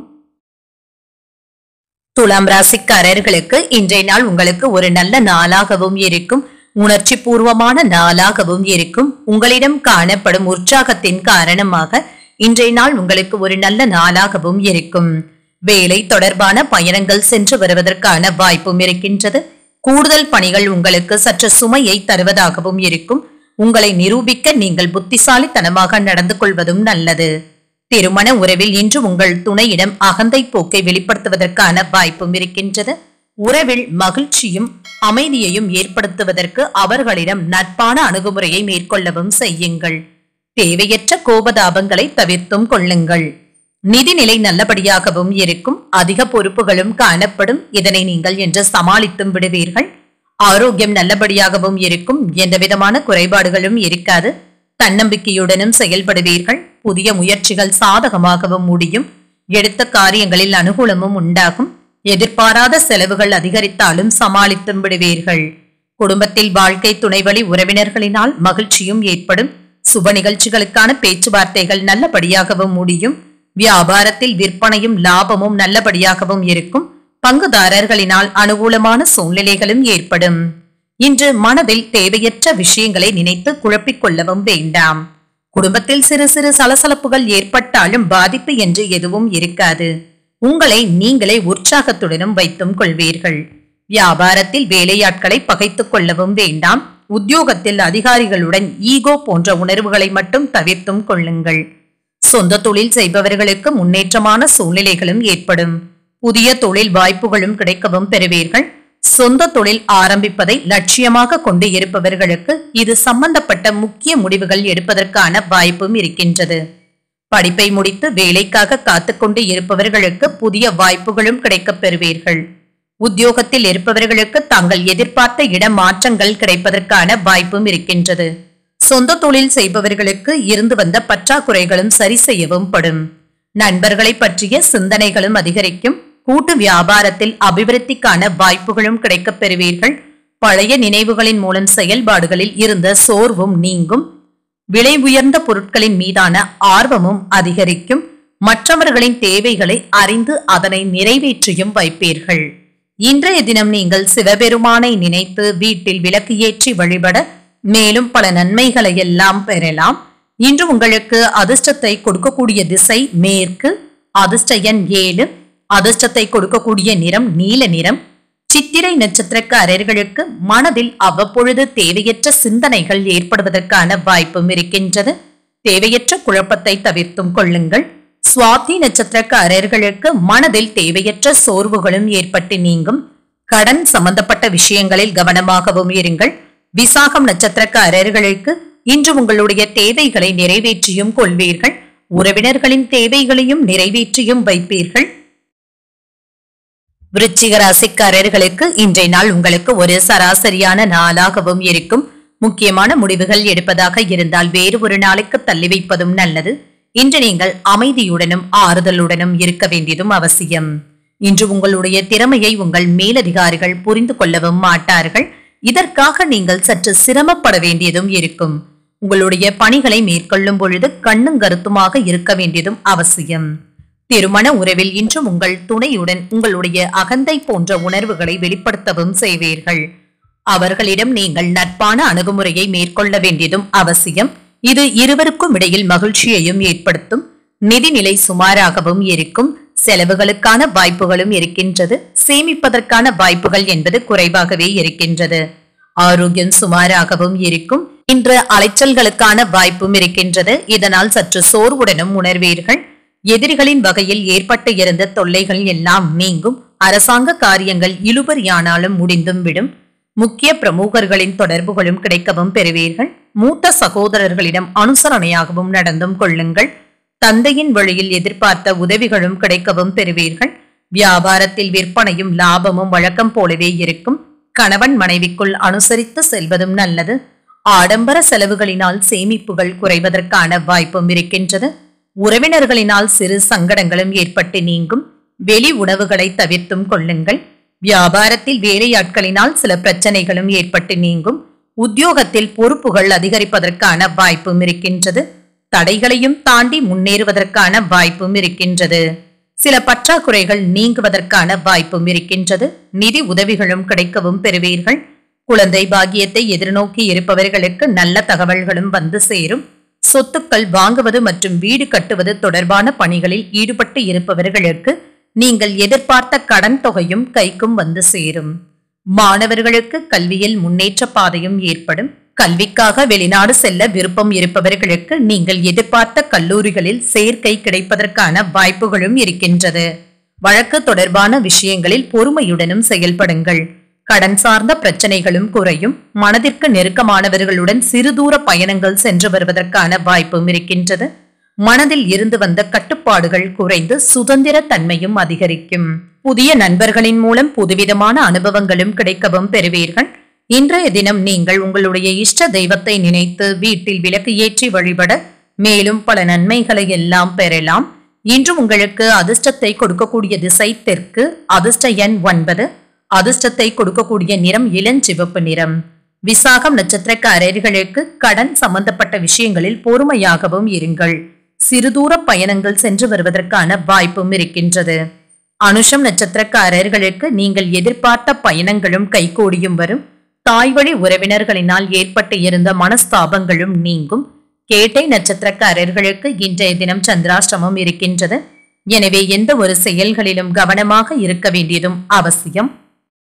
துலாம் ராசிக்காரர்களுக்கு இன்றைய நாள் உங்களுக்கு ஒரு நல்ல நாளாகவும் இருக்கும் உணர்ச்சி பூர்வமான நாளாகவும் இருக்கும் உங்களிடம் காணப்படும் உற்சாகத்தின் காரணமாக இன்றைய நாள் உங்களுக்கு ஒரு நல்ல நாளாகவும் இருக்கும் வேலை தொடர்பான பயணங்கள் சென்று வருவதற்கான வாய்ப்பும் இருக்கின்றது கூடுதல் பணிகள் உங்களுக்கு சற்று சுமையை தருவதாகவும் இருக்கும் உங்களை நிரூபிக்க நீங்கள் புத்திசாலித்தனமாக நடந்து கொள்வதும் நல்லது திருமண உறவில் இன்று உங்கள் துணையிடம் அகந்தை போக்கை வெளிப்படுத்துவதற்கான வாய்ப்பும் இருக்கின்றது உறவில் மகிழ்ச்சியும் அமைதியையும் ஏற்படுத்துவதற்கு அவர்களிடம் நட்பான அணுகுமுறையை மேற்கொள்ளவும் செய்யுங்கள் தேவையற்ற கோபதாபங்களை தவிர்த்தும் கொள்ளுங்கள் நிதிநிலை நல்லபடியாகவும் இருக்கும் அதிக பொறுப்புகளும் காணப்படும் இதனை நீங்கள் என்று சமாளித்தும் விடுவீர்கள் ஆரோக்கியம் நல்லபடியாகவும் இருக்கும் எந்த விதமான குறைபாடுகளும் இருக்காது தன்னம்பிக்கையுடனும் செயல்படுவீர்கள் புதிய முயற்சிகள் சாதகமாகவும் முடியும் எடுத்த காரியங்களில் அனுகூலமும் உண்டாகும் எதிர்பாராத செலவுகள் அதிகரித்தாலும் சமாளித்தும் விடுவீர்கள் குடும்பத்தில் வாழ்க்கை துணைவழி உறவினர்களினால் மகிழ்ச்சியும் ஏற்படும் சுப நிகழ்ச்சிகளுக்கான பேச்சுவார்த்தைகள் நல்லபடியாகவும் முடியும் வியாபாரத்தில் விற்பனையும் லாபமும் நல்லபடியாகவும் இருக்கும் பங்குதாரர்களினால் அனுகூலமான சூழ்நிலைகளும் ஏற்படும் இன்று மனதில் தேவையற்ற விஷயங்களை நினைத்து குழப்பிக் கொள்ளவும் வேண்டாம் குடும்பத்தில் சிறு சிறு சலசலப்புகள் ஏற்பட்டாலும் பாதிப்பு என்று எதுவும் இருக்காது உங்களை நீங்களே உற்சாகத்துடனும் வைத்தும் கொள்வீர்கள் வியாபாரத்தில் வேலையாட்களை பகைத்துக் கொள்ளவும் வேண்டாம் உத்தியோகத்தில் அதிகாரிகளுடன் ஈகோ போன்ற உணர்வுகளை மட்டும் தவிர்த்தும் கொள்ளுங்கள் சொந்த தொழில் செய்பவர்களுக்கு முன்னேற்றமான சூழ்நிலைகளும் ஏற்படும் புதிய தொழில் வாய்ப்புகளும் கிடைக்கவும் பெறுவீர்கள் சொந்த தொழில் ஆரம்பிப்பதை லட்சியமாக கொண்டு இருப்பவர்களுக்கு இது சம்பந்தப்பட்ட முக்கிய முடிவுகள் எடுப்பதற்கான வாய்ப்பும் இருக்கின்றது படிப்பை முடித்து வேலைக்காக காத்துக்கொண்டு இருப்பவர்களுக்கு புதிய வாய்ப்புகளும் கிடைக்கப் பெறுவீர்கள் உத்தியோகத்தில் இருப்பவர்களுக்கு தாங்கள் எதிர்பார்த்த இடமாற்றங்கள் கிடைப்பதற்கான வாய்ப்பும் இருக்கின்றது சொந்த தொழில் செய்பவர்களுக்கு இருந்து வந்த பற்றாக்குறைகளும் சரி செய்யவும் படும் நண்பர்களை பற்றிய சிந்தனைகளும் அதிகரிக்கும் கூட்டு வியாபாரத்தில் அபிவிருத்திக்கான வாய்ப்புகளும் கிடைக்கப் பெறுவீர்கள் பழைய நினைவுகளின் மூலம் செயல்பாடுகளில் இருந்த சோர்வும் நீங்கும் விலை உயர்ந்த பொருட்களின் மீதான ஆர்வமும் அதிகரிக்கும் மற்றவர்களின் தேவைகளை அறிந்து அதனை நிறைவேற்றியும் வைப்பீர்கள் இன்றைய தினம் நீங்கள் சிவபெருமானை நினைத்து வீட்டில் விளக்கு ஏற்றி வழிபட மேலும் பல நன்மைகளை எல்லாம் பெறலாம் இன்று உங்களுக்கு அதிர்ஷ்டத்தை கொடுக்கக்கூடிய திசை மேற்கு அதிர்ஷ்ட எண் ஏழு அதிர்ஷ்டத்தை கொடுக்கக்கூடிய நிறம் நீல நிறம் சித்திரை நட்சத்திரக்காரர்களுக்கு மனதில் அவ்வப்பொழுது தேவையற்ற சிந்தனைகள் ஏற்படுவதற்கான வாய்ப்பும் இருக்கின்றது தேவையற்ற குழப்பத்தை தவிர்த்தும் கொள்ளுங்கள் சுவாதி நட்சத்திரக்காரர்களுக்கு மனதில் தேவையற்ற சோர்வுகளும் ஏற்பட்டு நீங்கும் கடன் சம்பந்தப்பட்ட விஷயங்களில் கவனமாகவும் இருங்கள் விசாகம் நட்சத்திரக்காரர்களுக்கு இன்று உங்களுடைய தேவைகளை நிறைவேற்றியும் கொள்வீர்கள் உறவினர்களின் தேவைகளையும் நிறைவேற்றியும் வைப்பீர்கள் விருச்சிக ராசிக்காரர்களுக்கு இன்றைய நாள் உங்களுக்கு ஒரு சராசரியான நாளாகவும் இருக்கும் முக்கியமான முடிவுகள் எடுப்பதாக இருந்தால் வேறு ஒரு நாளுக்கு தள்ளி வைப்பதும் நல்லது இன்று நீங்கள் அமைதியுடனும் ஆறுதலுடனும் இருக்க வேண்டியதும் அவசியம் இன்று உங்களுடைய திறமையை உங்கள் மேலதிகாரிகள் புரிந்து கொள்ளவும் மாட்டார்கள் இதற்காக நீங்கள் சற்று சிரமப்பட வேண்டியதும் இருக்கும் உங்களுடைய பணிகளை மேற்கொள்ளும் பொழுது கண்ணும் கருத்துமாக இருக்க வேண்டியதும் அவசியம் திருமண உறவில் இன்றும் உங்கள் துணையுடன் உங்களுடைய அகந்தை போன்ற உணர்வுகளை வெளிப்படுத்தவும் செய்வீர்கள் அவர்களிடம் நீங்கள் நட்பான அணுகுமுறையை மேற்கொள்ள வேண்டியதும் அவசியம் இது இருவருக்கும் இடையில் மகிழ்ச்சியையும் ஏற்படுத்தும் நிதிநிலை சுமாராகவும் இருக்கும் செலவுகளுக்கான வாய்ப்புகளும் இருக்கின்றது சேமிப்பதற்கான வாய்ப்புகள் என்பது குறைவாகவே இருக்கின்றது ஆரோக்கியம் சுமாராகவும் இருக்கும் இன்று அலைச்சல்களுக்கான வாய்ப்பும் இருக்கின்றது இதனால் சற்று சோர்வுடனும் உணர்வீர்கள் எதிரிகளின் வகையில் ஏற்பட்டு இருந்த தொல்லைகள் எல்லாம் நீங்கும் அரசாங்க காரியங்கள் இழுபறியானாலும் முடிந்தும் விடும் முக்கிய பிரமுகர்களின் தொடர்புகளும் கிடைக்கவும் பெறுவீர்கள் மூத்த சகோதரர்களிடம் அனுசரணையாகவும் நடந்தும் கொள்ளுங்கள் தந்தையின் வழியில் எதிர்பார்த்த உதவிகளும் கிடைக்கவும் பெறுவீர்கள் வியாபாரத்தில் விற்பனையும் லாபமும் வழக்கம் போலவே இருக்கும் கணவன் மனைவிக்குள் அனுசரித்து செல்வதும் நல்லது ஆடம்பர செலவுகளினால் சேமிப்புகள் குறைவதற்கான வாய்ப்பும் இருக்கின்றது உறவினர்களினால் சிறு சங்கடங்களும் ஏற்பட்டு நீங்கும் வெளி உணவுகளை தவிர்த்தும் கொள்ளுங்கள் வியாபாரத்தில் வேலையாட்களினால் சில பிரச்சனைகளும் ஏற்பட்டு நீங்கும் உத்தியோகத்தில் பொறுப்புகள் அதிகரிப்பதற்கான வாய்ப்பும் இருக்கின்றது தடைகளையும் தாண்டி முன்னேறுவதற்கான வாய்ப்பும் இருக்கின்றது சில பற்றாக்குறைகள் நீங்குவதற்கான வாய்ப்பும் இருக்கின்றது நிதி உதவிகளும் கிடைக்கவும் பெறுவீர்கள் குழந்தை பாக்கியத்தை எதிர்நோக்கி இருப்பவர்களுக்கு நல்ல தகவல்களும் வந்து சேரும் சொத்துக்கள் வாங்குவது மற்றும் வீடு கட்டுவது தொடர்பான பணிகளில் ஈடுபட்டு இருப்பவர்களுக்கு நீங்கள் எதிர்பார்த்த கடன் தொகையும் கைக்கும் வந்து சேரும் மாணவர்களுக்கு கல்வியில் முன்னேற்ற பாதையும் ஏற்படும் கல்விக்காக வெளிநாடு செல்ல விருப்பம் இருப்பவர்களுக்கு நீங்கள் எதிர்பார்த்த கல்லூரிகளில் சேர்க்கை கிடைப்பதற்கான வாய்ப்புகளும் இருக்கின்றது வழக்கு தொடர்பான விஷயங்களில் பொறுமையுடனும் செயல்படுங்கள் கடன் சார்ந்த பிரச்சனைகளும் குறையும் மனதிற்கு நெருக்கமானவர்களுடன் சிறுதூர பயணங்கள் சென்று வருவதற்கான வாய்ப்பும் இருக்கின்றது மனதில் இருந்து வந்த கட்டுப்பாடுகள் குறைந்து சுதந்திர தன்மையும் அதிகரிக்கும் புதிய நண்பர்களின் மூலம் புதுவிதமான அனுபவங்களும் கிடைக்கவும் பெறுவீர்கள் இன்றைய தினம் நீங்கள் உங்களுடைய இஷ்ட தெய்வத்தை நினைத்து வீட்டில் விளக்கு ஏற்றி வழிபட மேலும் பல நன்மைகளை எல்லாம் பெறலாம் இன்று உங்களுக்கு அதிர்ஷ்டத்தை கொடுக்கக்கூடிய திசை தெற்கு அதிர்ஷ்ட எண் ஒன்பது அதிர்ஷ்டத்தை கொடுக்கக்கூடிய நிறம் இளஞ்சிவப்பு நிறம் விசாகம் நட்சத்திரக்காரர்களுக்கு கடன் சம்பந்தப்பட்ட விஷயங்களில் பொறுமையாகவும் இருங்கள் சிறுதூர பயணங்கள் சென்று வருவதற்கான வாய்ப்பும் இருக்கின்றது அனுஷம் நட்சத்திரக்காரர்களுக்கு நீங்கள் எதிர்பார்த்த பயணங்களும் கைகூடியும் வரும் தாய்வழி உறவினர்களினால் ஏற்பட்டு இருந்த மனஸ்தாபங்களும் நீங்கும் கேட்டை நட்சத்திரக்காரர்களுக்கு இன்றைய தினம் சந்திராஷ்டமம் இருக்கின்றது எனவே எந்த ஒரு செயல்களிலும் கவனமாக இருக்க வேண்டியதும் அவசியம்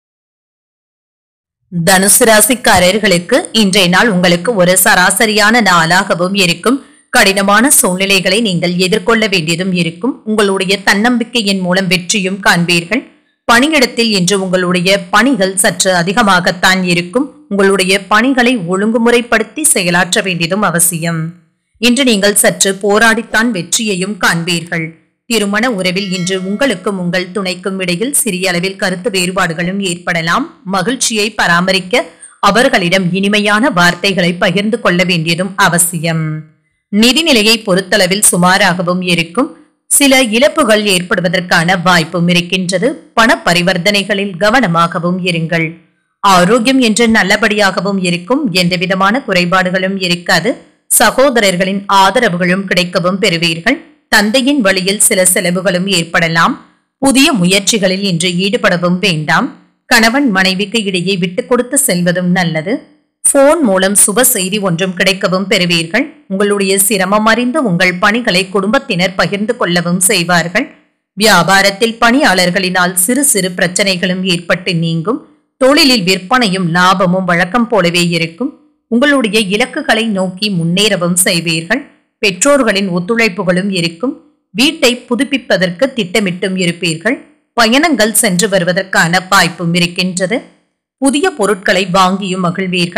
தனுசு ராசிக்காரர்களுக்கு இன்றைய நாள் உங்களுக்கு ஒரு சராசரியான நாளாகவும் இருக்கும் கடினமான சூழ்நிலைகளை நீங்கள் எதிர்கொள்ள வேண்டியதும் இருக்கும் உங்களுடைய தன்னம்பிக்கையின் மூலம் வெற்றியும் காண்பீர்கள் பணியிடத்தில் இன்று உங்களுடைய பணிகள் சற்று அதிகமாகத்தான் இருக்கும் உங்களுடைய பணிகளை ஒழுங்குமுறைப்படுத்தி செயலாற்ற வேண்டியதும் அவசியம் இன்று நீங்கள் சற்று போராடித்தான் வெற்றியையும் காண்பீர்கள் திருமண உறவில் இன்று உங்களுக்கும் உங்கள் துணைக்கும் இடையில் சிறிய அளவில் கருத்து வேறுபாடுகளும் ஏற்படலாம் மகிழ்ச்சியை பராமரிக்க அவர்களிடம் இனிமையான வார்த்தைகளை பகிர்ந்து கொள்ள வேண்டியதும் அவசியம் நிதிநிலையை பொறுத்தளவில் சுமாராகவும் இருக்கும் சில இழப்புகள் ஏற்படுவதற்கான வாய்ப்பும் இருக்கின்றது பண பரிவர்த்தனைகளில் கவனமாகவும் இருங்கள் ஆரோக்கியம் என்று நல்லபடியாகவும் இருக்கும் எந்த விதமான குறைபாடுகளும் இருக்காது சகோதரர்களின் ஆதரவுகளும் கிடைக்கவும் பெறுவீர்கள் தந்தையின் வழியில் சில செலவுகளும் ஏற்படலாம் புதிய முயற்சிகளில் இன்று ஈடுபடவும் வேண்டாம் கணவன் மனைவிக்கு இடையே விட்டுக் கொடுத்து செல்வதும் நல்லது போன் மூலம் சுப செய்தி ஒன்றும் கிடைக்கவும் பெறுவீர்கள் உங்களுடைய சிரமம் அறிந்து உங்கள் பணிகளை குடும்பத்தினர் பகிர்ந்து கொள்ளவும் செய்வார்கள் வியாபாரத்தில் பணியாளர்களினால் சிறு சிறு பிரச்சனைகளும் ஏற்பட்டு நீங்கும் தொழிலில் விற்பனையும் லாபமும் வழக்கம் போலவே இருக்கும் உங்களுடைய இலக்குகளை நோக்கி முன்னேறவும் செய்வீர்கள் பெற்றோர்களின் ஒத்துழைப்புகளும் இருக்கும் வீட்டை புதுப்பிப்பதற்கு திட்டமிட்டும் இருப்பீர்கள் பயணங்கள் சென்று வருவதற்கான வாய்ப்பும் இருக்கின்றது புதிய பொருட்களை வாங்கியும் மகிழ்வீர்கள்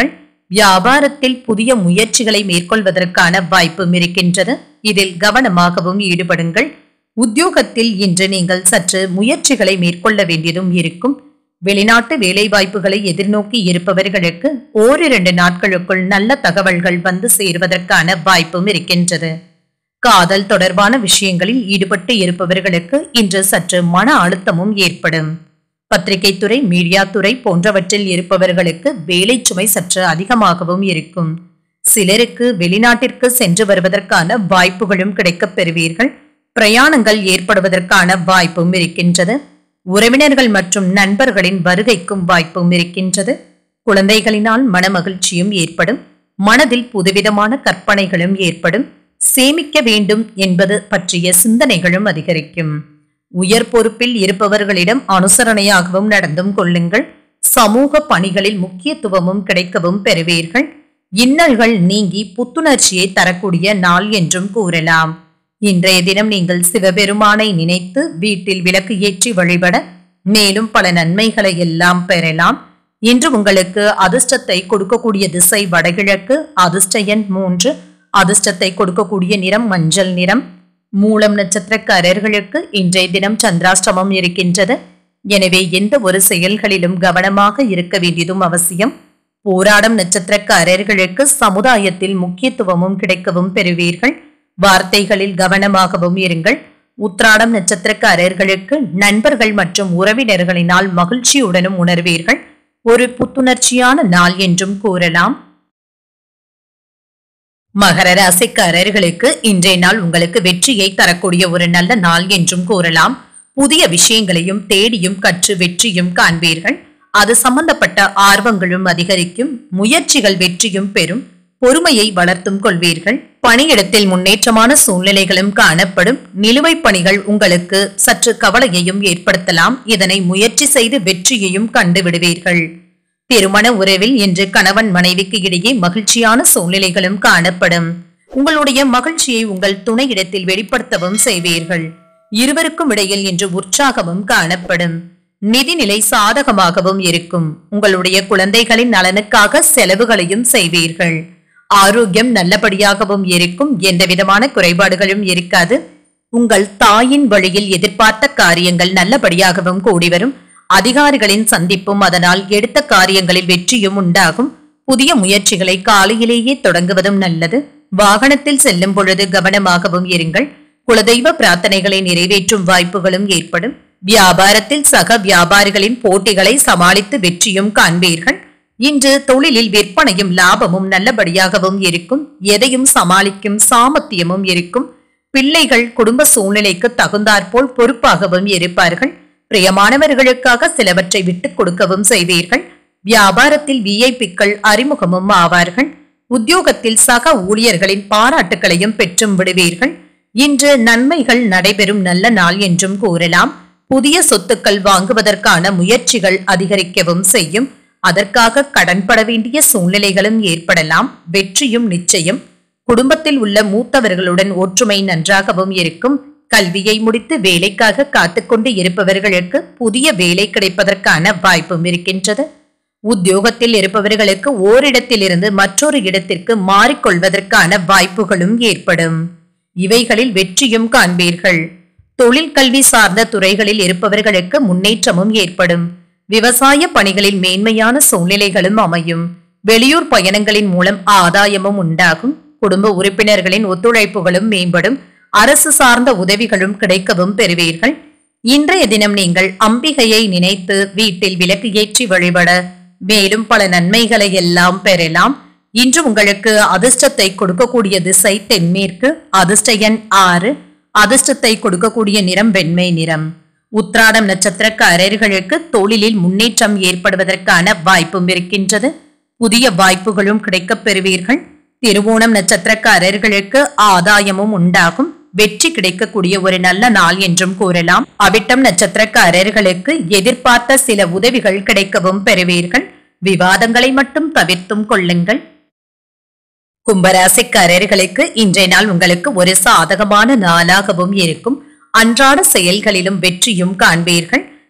வியாபாரத்தில் புதிய முயற்சிகளை மேற்கொள்வதற்கான வாய்ப்பும் இருக்கின்றது இதில் கவனமாகவும் ஈடுபடுங்கள் உத்தியோகத்தில் இன்று நீங்கள் சற்று முயற்சிகளை மேற்கொள்ள வேண்டியதும் இருக்கும் வெளிநாட்டு வேலைவாய்ப்புகளை எதிர்நோக்கி இருப்பவர்களுக்கு ஓரிரண்டு நாட்களுக்குள் நல்ல தகவல்கள் வந்து சேருவதற்கான வாய்ப்பும் இருக்கின்றது காதல் தொடர்பான விஷயங்களில் ஈடுபட்டு இருப்பவர்களுக்கு இன்று சற்று மன அழுத்தமும் ஏற்படும் பத்திரிகை துறை மீடியா துறை போன்றவற்றில் இருப்பவர்களுக்கு வேலை சுமை சற்று அதிகமாகவும் இருக்கும் சிலருக்கு வெளிநாட்டிற்கு சென்று வருவதற்கான வாய்ப்புகளும் கிடைக்கப் பெறுவீர்கள் பிரயாணங்கள் ஏற்படுவதற்கான வாய்ப்பும் இருக்கின்றது உறவினர்கள் மற்றும் நண்பர்களின் வருகைக்கும் வாய்ப்பும் இருக்கின்றது குழந்தைகளினால் மனமகிழ்ச்சியும் ஏற்படும் மனதில் புதுவிதமான கற்பனைகளும் ஏற்படும் சேமிக்க வேண்டும் என்பது பற்றிய சிந்தனைகளும் அதிகரிக்கும் உயர் பொறுப்பில் இருப்பவர்களிடம் அனுசரணையாகவும் நடந்தும் கொள்ளுங்கள் சமூக பணிகளில் முக்கியத்துவமும் கிடைக்கவும் பெறுவீர்கள் இன்னல்கள் நீங்கி புத்துணர்ச்சியை தரக்கூடிய நாள் என்றும் கூறலாம் இன்றைய தினம் நீங்கள் சிவபெருமானை நினைத்து வீட்டில் விளக்கு ஏற்றி வழிபட மேலும் பல நன்மைகளை எல்லாம் பெறலாம் இன்று உங்களுக்கு அதிர்ஷ்டத்தை கொடுக்கக்கூடிய திசை வடகிழக்கு அதிர்ஷ்ட எண் மூன்று அதிர்ஷ்டத்தை கொடுக்கக்கூடிய நிறம் மஞ்சள் நிறம் மூலம் நட்சத்திரக்காரர்களுக்கு இன்றைய தினம் சந்திராஷ்டமம் இருக்கின்றது எனவே எந்த ஒரு செயல்களிலும் கவனமாக இருக்க வேண்டியதும் அவசியம் போராடும் நட்சத்திரக்காரர்களுக்கு சமுதாயத்தில் முக்கியத்துவமும் கிடைக்கவும் பெறுவீர்கள் வார்த்தைகளில் கவனமாகவும் இருங்கள் உத்ராடம் நட்சத்திரக்காரர்களுக்கு நண்பர்கள் மற்றும் உறவினர்களினால் மகிழ்ச்சியுடனும் உணர்வீர்கள் ஒரு புத்துணர்ச்சியான நாள் என்றும் கூறலாம் மகர ராசிக்காரர்களுக்கு இன்றைய நாள் உங்களுக்கு வெற்றியை தரக்கூடிய ஒரு நல்ல நாள் என்றும் கூறலாம் புதிய விஷயங்களையும் தேடியும் கற்று வெற்றியும் காண்பீர்கள் அது சம்பந்தப்பட்ட ஆர்வங்களும் அதிகரிக்கும் முயற்சிகள் வெற்றியும் பெறும் பொறுமையை வளர்த்தும் கொள்வீர்கள் பணியிடத்தில் முன்னேற்றமான சூழ்நிலைகளும் காணப்படும் நிலுவைப் பணிகள் உங்களுக்கு சற்று கவலையையும் ஏற்படுத்தலாம் இதனை முயற்சி செய்து வெற்றியையும் கண்டு விடுவீர்கள் திருமண உறவில் இன்று கணவன் மனைவிக்கு இடையே மகிழ்ச்சியான சூழ்நிலைகளும் காணப்படும் உங்களுடைய மகிழ்ச்சியை உங்கள் துணையிடத்தில் வெளிப்படுத்தவும் செய்வீர்கள் இருவருக்கும் இடையில் இன்று உற்சாகமும் காணப்படும் நிதிநிலை சாதகமாகவும் இருக்கும் உங்களுடைய குழந்தைகளின் நலனுக்காக செலவுகளையும் செய்வீர்கள் ஆரோக்கியம் நல்லபடியாகவும் இருக்கும் எந்த விதமான குறைபாடுகளும் இருக்காது உங்கள் தாயின் வழியில் எதிர்பார்த்த காரியங்கள் நல்லபடியாகவும் கூடி வரும் அதிகாரிகளின் சந்திப்பும் அதனால் எடுத்த காரியங்களில் வெற்றியும் உண்டாகும் புதிய முயற்சிகளை காலையிலேயே தொடங்குவதும் நல்லது வாகனத்தில் செல்லும் பொழுது கவனமாகவும் இருங்கள் குலதெய்வ பிரார்த்தனைகளை நிறைவேற்றும் வாய்ப்புகளும் ஏற்படும் வியாபாரத்தில் சக வியாபாரிகளின் போட்டிகளை சமாளித்து வெற்றியும் காண்பீர்கள் இன்று தொழிலில் விற்பனையும் லாபமும் நல்லபடியாகவும் இருக்கும் எதையும் சமாளிக்கும் சாமர்த்தியமும் இருக்கும் பிள்ளைகள் குடும்ப சூழ்நிலைக்கு தகுந்தாற்போல் பொறுப்பாகவும் இருப்பார்கள் பிரியமானவர்களுக்காக சிலவற்றை விட்டுக் கொடுக்கவும் செய்வீர்கள் வியாபாரத்தில் விஐபிக்கள் அறிமுகமும் ஆவார்கள் உத்தியோகத்தில் சக ஊழியர்களின் பாராட்டுகளையும் பெற்றும் விடுவீர்கள் இன்று நன்மைகள் நடைபெறும் நல்ல நாள் என்றும் கூறலாம் புதிய சொத்துக்கள் வாங்குவதற்கான முயற்சிகள் அதிகரிக்கவும் செய்யும் அதற்காக கடன்பட வேண்டிய சூழ்நிலைகளும் ஏற்படலாம் வெற்றியும் நிச்சயம் குடும்பத்தில் உள்ள மூத்தவர்களுடன் ஒற்றுமை நன்றாகவும் இருக்கும் கல்வியை முடித்து வேலைக்காக காத்துக்கொண்டு இருப்பவர்களுக்கு புதிய வேலை கிடைப்பதற்கான வாய்ப்பும் இருக்கின்றது உத்தியோகத்தில் இருப்பவர்களுக்கு ஓரிடத்திலிருந்து மற்றொரு இடத்திற்கு மாறிக்கொள்வதற்கான வாய்ப்புகளும் ஏற்படும் இவைகளில் வெற்றியும் காண்பீர்கள் தொழில் கல்வி சார்ந்த துறைகளில் இருப்பவர்களுக்கு முன்னேற்றமும் ஏற்படும் விவசாய பணிகளில் மேன்மையான சூழ்நிலைகளும் அமையும் வெளியூர் பயணங்களின் மூலம் ஆதாயமும் உண்டாகும் குடும்ப உறுப்பினர்களின் ஒத்துழைப்புகளும் மேம்படும் அரசு சார்ந்த உதவிகளும் கிடைக்கவும் பெறுவீர்கள் இன்றைய தினம் நீங்கள் அம்பிகையை நினைத்து வீட்டில் விளக்கு ஏற்றி வழிபட மேலும் பல நன்மைகளை எல்லாம் பெறலாம் இன்று உங்களுக்கு அதிர்ஷ்டத்தை கொடுக்கக்கூடிய திசை தென்மேற்கு அதிர்ஷ்ட எண் ஆறு அதிர்ஷ்டத்தை கொடுக்கக்கூடிய நிறம் வெண்மை நிறம் உத்ராடம் நட்சத்திரக்காரர்களுக்கு தொழிலில் முன்னேற்றம் ஏற்படுவதற்கான வாய்ப்பும் இருக்கின்றது புதிய வாய்ப்புகளும் கிடைக்கப் பெறுவீர்கள் திருவோணம் நட்சத்திரக்காரர்களுக்கு ஆதாயமும் உண்டாகும் வெற்றி கிடைக்கக்கூடிய ஒரு நல்ல நாள் என்றும் கூறலாம் அவிட்டம் நட்சத்திரக்காரர்களுக்கு எதிர்பார்த்த சில உதவிகள் கிடைக்கவும் பெறுவீர்கள் விவாதங்களை மட்டும் தவிர்த்தும் கொள்ளுங்கள் கும்பராசிக்காரர்களுக்கு இன்றைய நாள் உங்களுக்கு ஒரு சாதகமான நாளாகவும் இருக்கும் அன்றாட செயல்களிலும் வெற்றியும் காண்பீர்கள்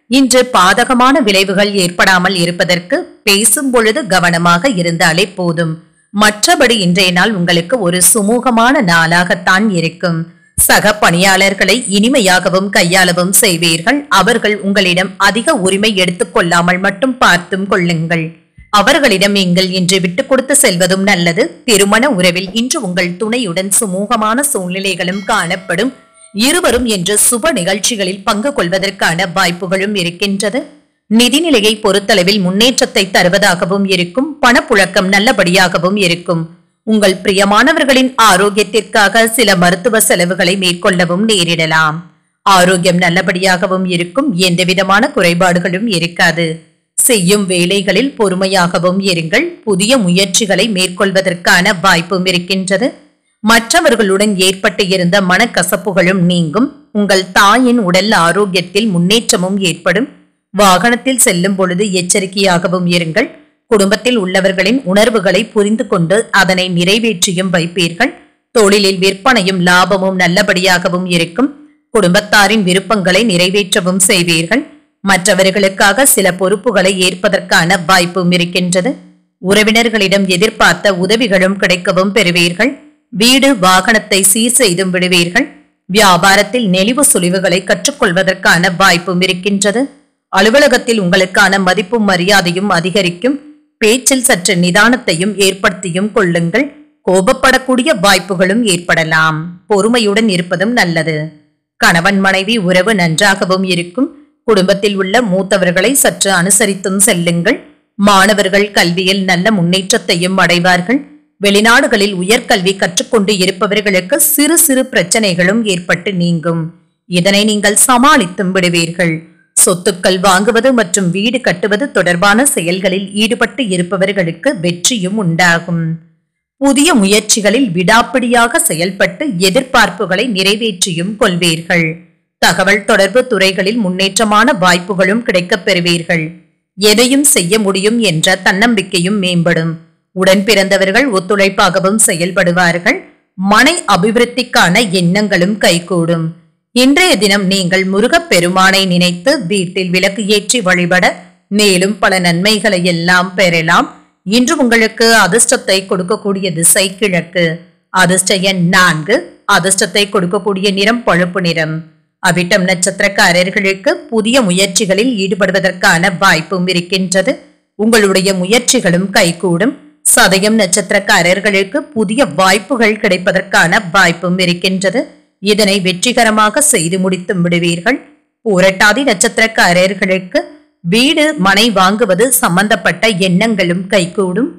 இன்று பாதகமான விளைவுகள் ஏற்படாமல் இருப்பதற்கு பேசும் பொழுது கவனமாக இருந்தாலே போதும் மற்றபடி இன்றைய நாள் உங்களுக்கு ஒரு சுமூகமான நாளாகத்தான் இருக்கும் சக பணியாளர்களை இனிமையாகவும் கையாளவும் செய்வீர்கள் அவர்கள் உங்களிடம் அதிக உரிமை எடுத்துக் கொள்ளாமல் மட்டும் பார்த்தும் கொள்ளுங்கள் அவர்களிடம் நீங்கள் இன்று விட்டுக் கொடுத்து செல்வதும் நல்லது திருமண உறவில் இன்று உங்கள் துணையுடன் சுமூகமான சூழ்நிலைகளும் காணப்படும் இருவரும் என்று சுப நிகழ்ச்சிகளில் பங்கு கொள்வதற்கான வாய்ப்புகளும் இருக்கின்றது நிதிநிலையை பொறுத்தளவில் முன்னேற்றத்தை தருவதாகவும் இருக்கும் பணப்புழக்கம் நல்லபடியாகவும் இருக்கும் உங்கள் பிரியமானவர்களின் ஆரோக்கியத்திற்காக சில மருத்துவ செலவுகளை மேற்கொள்ளவும் நேரிடலாம் ஆரோக்கியம் நல்லபடியாகவும் இருக்கும் எந்தவிதமான குறைபாடுகளும் இருக்காது செய்யும் வேலைகளில் பொறுமையாகவும் இருங்கள் புதிய முயற்சிகளை மேற்கொள்வதற்கான வாய்ப்பும் இருக்கின்றது மற்றவர்களுடன் ஏற்பட்டு இருந்த மனக்கசப்புகளும் நீங்கும் உங்கள் தாயின் உடல் ஆரோக்கியத்தில் முன்னேற்றமும் ஏற்படும் வாகனத்தில் செல்லும் பொழுது எச்சரிக்கையாகவும் இருங்கள் குடும்பத்தில் உள்ளவர்களின் உணர்வுகளை புரிந்து கொண்டு அதனை நிறைவேற்றியும் வைப்பீர்கள் தொழிலில் விற்பனையும் லாபமும் நல்லபடியாகவும் இருக்கும் குடும்பத்தாரின் விருப்பங்களை நிறைவேற்றவும் செய்வீர்கள் மற்றவர்களுக்காக சில பொறுப்புகளை ஏற்பதற்கான வாய்ப்பும் இருக்கின்றது உறவினர்களிடம் எதிர்பார்த்த உதவிகளும் கிடைக்கவும் பெறுவீர்கள் வீடு வாகனத்தை சீர் செய்தும் விடுவீர்கள் வியாபாரத்தில் நெளிவு சுழிவுகளை கற்றுக்கொள்வதற்கான வாய்ப்பும் இருக்கின்றது அலுவலகத்தில் உங்களுக்கான மதிப்பும் மரியாதையும் அதிகரிக்கும் பேச்சில் சற்று நிதானத்தையும் ஏற்படுத்தியும் கொள்ளுங்கள் கோபப்படக்கூடிய வாய்ப்புகளும் ஏற்படலாம் பொறுமையுடன் இருப்பதும் நல்லது கணவன் மனைவி உறவு நன்றாகவும் இருக்கும் குடும்பத்தில் உள்ள மூத்தவர்களை சற்று அனுசரித்தும் செல்லுங்கள் மாணவர்கள் கல்வியில் நல்ல முன்னேற்றத்தையும் அடைவார்கள் வெளிநாடுகளில் உயர்கல்வி கற்றுக்கொண்டு இருப்பவர்களுக்கு சிறு சிறு பிரச்சனைகளும் ஏற்பட்டு நீங்கும் இதனை நீங்கள் சமாளித்தும் விடுவீர்கள் சொத்துக்கள் வாங்குவது மற்றும் வீடு கட்டுவது தொடர்பான செயல்களில் ஈடுபட்டு இருப்பவர்களுக்கு வெற்றியும் உண்டாகும் புதிய முயற்சிகளில் விடாப்பிடியாக செயல்பட்டு எதிர்பார்ப்புகளை நிறைவேற்றியும் கொள்வீர்கள் தகவல் தொடர்பு துறைகளில் முன்னேற்றமான வாய்ப்புகளும் கிடைக்கப் பெறுவீர்கள் எதையும் செய்ய முடியும் என்ற தன்னம்பிக்கையும் மேம்படும் உடன் பிறந்தவர்கள் ஒத்துழைப்பாகவும் செயல்படுவார்கள் மனை அபிவிருத்திக்கான எண்ணங்களும் கைகூடும் இன்றைய தினம் நீங்கள் முருகப் பெருமானை நினைத்து வீட்டில் விளக்கு ஏற்றி வழிபட மேலும் பல நன்மைகளை எல்லாம் பெறலாம் இன்று உங்களுக்கு அதிர்ஷ்டத்தை கொடுக்கக்கூடிய திசை கிழக்கு அதிர்ஷ்ட எண் நான்கு அதிர்ஷ்டத்தை கொடுக்கக்கூடிய நிறம் பழுப்பு நிறம் அவிட்டம் நட்சத்திரக்காரர்களுக்கு புதிய முயற்சிகளில் ஈடுபடுவதற்கான வாய்ப்பும் இருக்கின்றது உங்களுடைய முயற்சிகளும் கைகூடும் சதயம் நட்சத்திரக்காரர்களுக்கு புதிய வாய்ப்புகள் கிடைப்பதற்கான வாய்ப்பும் இருக்கின்றது இதனை வெற்றிகரமாக செய்து முடித்தும் விடுவீர்கள் பூரட்டாதி நட்சத்திரக்காரர்களுக்கு வீடு மனை வாங்குவது சம்பந்தப்பட்ட எண்ணங்களும் கைகூடும்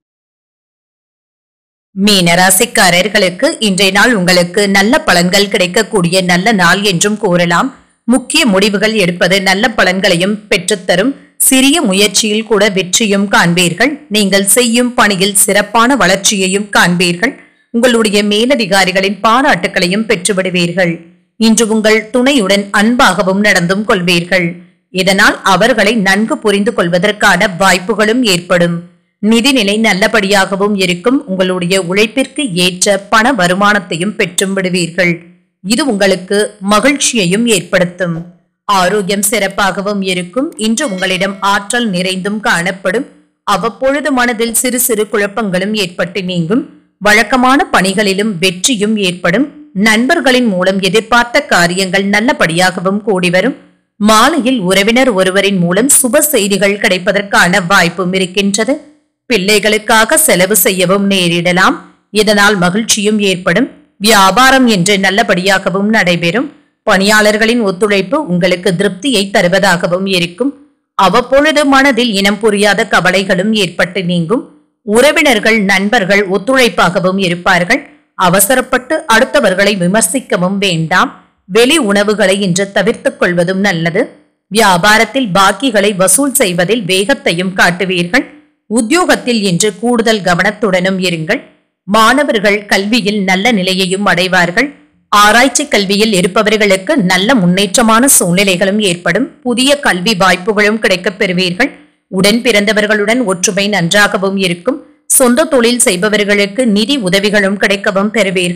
மீனராசிக்காரர்களுக்கு இன்றைய நாள் உங்களுக்கு நல்ல பலன்கள் கிடைக்கக்கூடிய நல்ல நாள் என்றும் கூறலாம் முக்கிய முடிவுகள் எடுப்பது நல்ல பலன்களையும் பெற்றுத்தரும் சிறிய முயற்சியில் கூட வெற்றியும் காண்பீர்கள் நீங்கள் செய்யும் பணியில் சிறப்பான வளர்ச்சியையும் காண்பீர்கள் உங்களுடைய மேலதிகாரிகளின் பாராட்டுகளையும் பெற்றுவிடுவீர்கள் இன்று உங்கள் துணையுடன் அன்பாகவும் நடந்தும் கொள்வீர்கள் இதனால் அவர்களை நன்கு புரிந்து கொள்வதற்கான வாய்ப்புகளும் ஏற்படும் நிதிநிலை நல்லபடியாகவும் இருக்கும் உங்களுடைய உழைப்பிற்கு ஏற்ற பண வருமானத்தையும் பெற்றும் விடுவீர்கள் இது உங்களுக்கு மகிழ்ச்சியையும் ஏற்படுத்தும் ஆரோக்கியம் சிறப்பாகவும் இருக்கும் இன்று உங்களிடம் ஆற்றல் நிறைந்தும் காணப்படும் அவ்வப்பொழுது மனதில் சிறு சிறு குழப்பங்களும் ஏற்பட்டு நீங்கும் வழக்கமான பணிகளிலும் வெற்றியும் ஏற்படும் நண்பர்களின் மூலம் எதிர்பார்த்த காரியங்கள் நல்லபடியாகவும் கூடி வரும் மாலையில் உறவினர் ஒருவரின் மூலம் சுப செய்திகள் கிடைப்பதற்கான வாய்ப்பும் இருக்கின்றது பிள்ளைகளுக்காக செலவு செய்யவும் நேரிடலாம் இதனால் மகிழ்ச்சியும் ஏற்படும் வியாபாரம் என்று நல்லபடியாகவும் நடைபெறும் பணியாளர்களின் ஒத்துழைப்பு உங்களுக்கு திருப்தியை தருவதாகவும் இருக்கும் அவ்வப்பொழுது மனதில் இனம் புரியாத கவலைகளும் ஏற்பட்டு நீங்கும் உறவினர்கள் நண்பர்கள் ஒத்துழைப்பாகவும் இருப்பார்கள் அவசரப்பட்டு அடுத்தவர்களை விமர்சிக்கவும் வேண்டாம் வெளி உணவுகளை இன்று தவிர்த்துக் கொள்வதும் நல்லது வியாபாரத்தில் பாக்கிகளை வசூல் செய்வதில் வேகத்தையும் காட்டுவீர்கள் உத்தியோகத்தில் இன்று கூடுதல் கவனத்துடனும் இருங்கள் மாணவர்கள் கல்வியில் நல்ல நிலையையும் அடைவார்கள் ஆராய்ச்சி கல்வியில் இருப்பவர்களுக்கு நல்ல முன்னேற்றமான சூழ்நிலைகளும் ஏற்படும் புதிய கல்வி வாய்ப்புகளும் கிடைக்கப் பெறுவீர்கள் உடன் பிறந்தவர்களுடன் ஒற்றுமை நன்றாகவும் இருக்கும் சொந்த தொழில் செய்பவர்களுக்கு நிதி உதவிகளும் கிடைக்கவும் பெறுவீர்கள்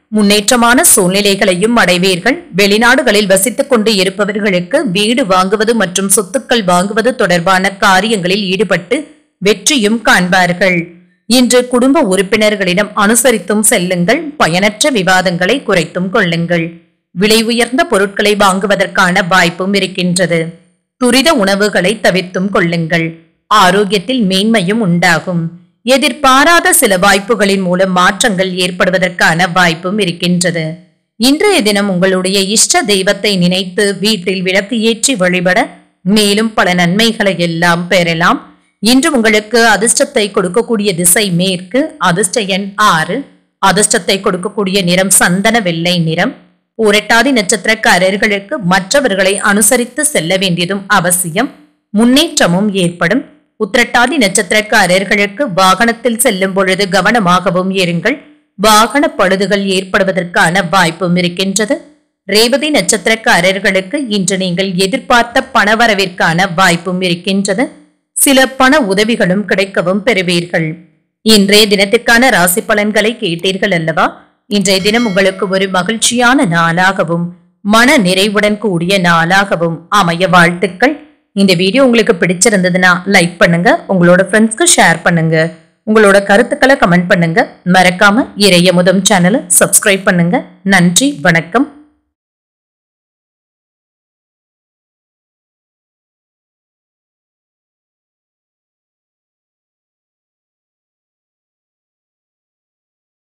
முன்னேற்றமான சூழ்நிலைகளையும் அடைவீர்கள் வெளிநாடுகளில் வசித்துக் கொண்டு இருப்பவர்களுக்கு வீடு வாங்குவது மற்றும் சொத்துக்கள் வாங்குவது தொடர்பான காரியங்களில் ஈடுபட்டு வெற்றியும் காண்பார்கள் இன்று குடும்ப உறுப்பினர்களிடம் அனுசரித்தும் செல்லுங்கள் பயனற்ற விவாதங்களை குறைத்தும் கொள்ளுங்கள் விலை உயர்ந்த பொருட்களை வாங்குவதற்கான வாய்ப்பும் இருக்கின்றது துரித உணவுகளை தவிர்த்தும் கொள்ளுங்கள் ஆரோக்கியத்தில் மேன்மையும் உண்டாகும் எதிர்பாராத சில வாய்ப்புகளின் மூலம் மாற்றங்கள் ஏற்படுவதற்கான வாய்ப்பும் இருக்கின்றது இன்றைய தினம் உங்களுடைய இஷ்ட தெய்வத்தை நினைத்து வீட்டில் விளக்கு ஏற்றி வழிபட மேலும் பல நன்மைகளை எல்லாம் பெறலாம் இன்று உங்களுக்கு அதிர்ஷ்டத்தை கொடுக்கக்கூடிய திசை மேற்கு அதிர்ஷ்ட எண் ஆறு அதிர்ஷ்டத்தை கொடுக்கக்கூடிய நிறம் சந்தன வெள்ளை நிறம் பூரட்டாதி நட்சத்திரக்காரர்களுக்கு மற்றவர்களை அனுசரித்து செல்ல வேண்டியதும் அவசியம் முன்னேற்றமும் ஏற்படும் உத்திரட்டாதி நட்சத்திரக்காரர்களுக்கு வாகனத்தில் செல்லும் பொழுது கவனமாகவும் இருங்கள் வாகன பழுதுகள் ஏற்படுவதற்கான வாய்ப்பும் இருக்கின்றது ரேவதி நட்சத்திரக்காரர்களுக்கு இன்று நீங்கள் எதிர்பார்த்த பணவரவிற்கான வாய்ப்பும் இருக்கின்றது சில பண உதவிகளும் கிடைக்கவும் பெறுவீர்கள் இன்றைய தினத்திற்கான ராசி பலன்களை கேட்டீர்கள் அல்லவா இன்றைய தினம் உங்களுக்கு ஒரு மகிழ்ச்சியான நாளாகவும் மன நிறைவுடன் கூடிய நாளாகவும் அமைய வாழ்த்துக்கள் இந்த வீடியோ உங்களுக்கு பிடிச்சிருந்ததுன்னா லைக் பண்ணுங்க உங்களோட ஃப்ரெண்ட்ஸ்க்கு ஷேர் பண்ணுங்க உங்களோட கருத்துக்களை கமெண்ட் பண்ணுங்க மறக்காம இறைய முதம் சேனலை சப்ஸ்கிரைப் பண்ணுங்க நன்றி வணக்கம்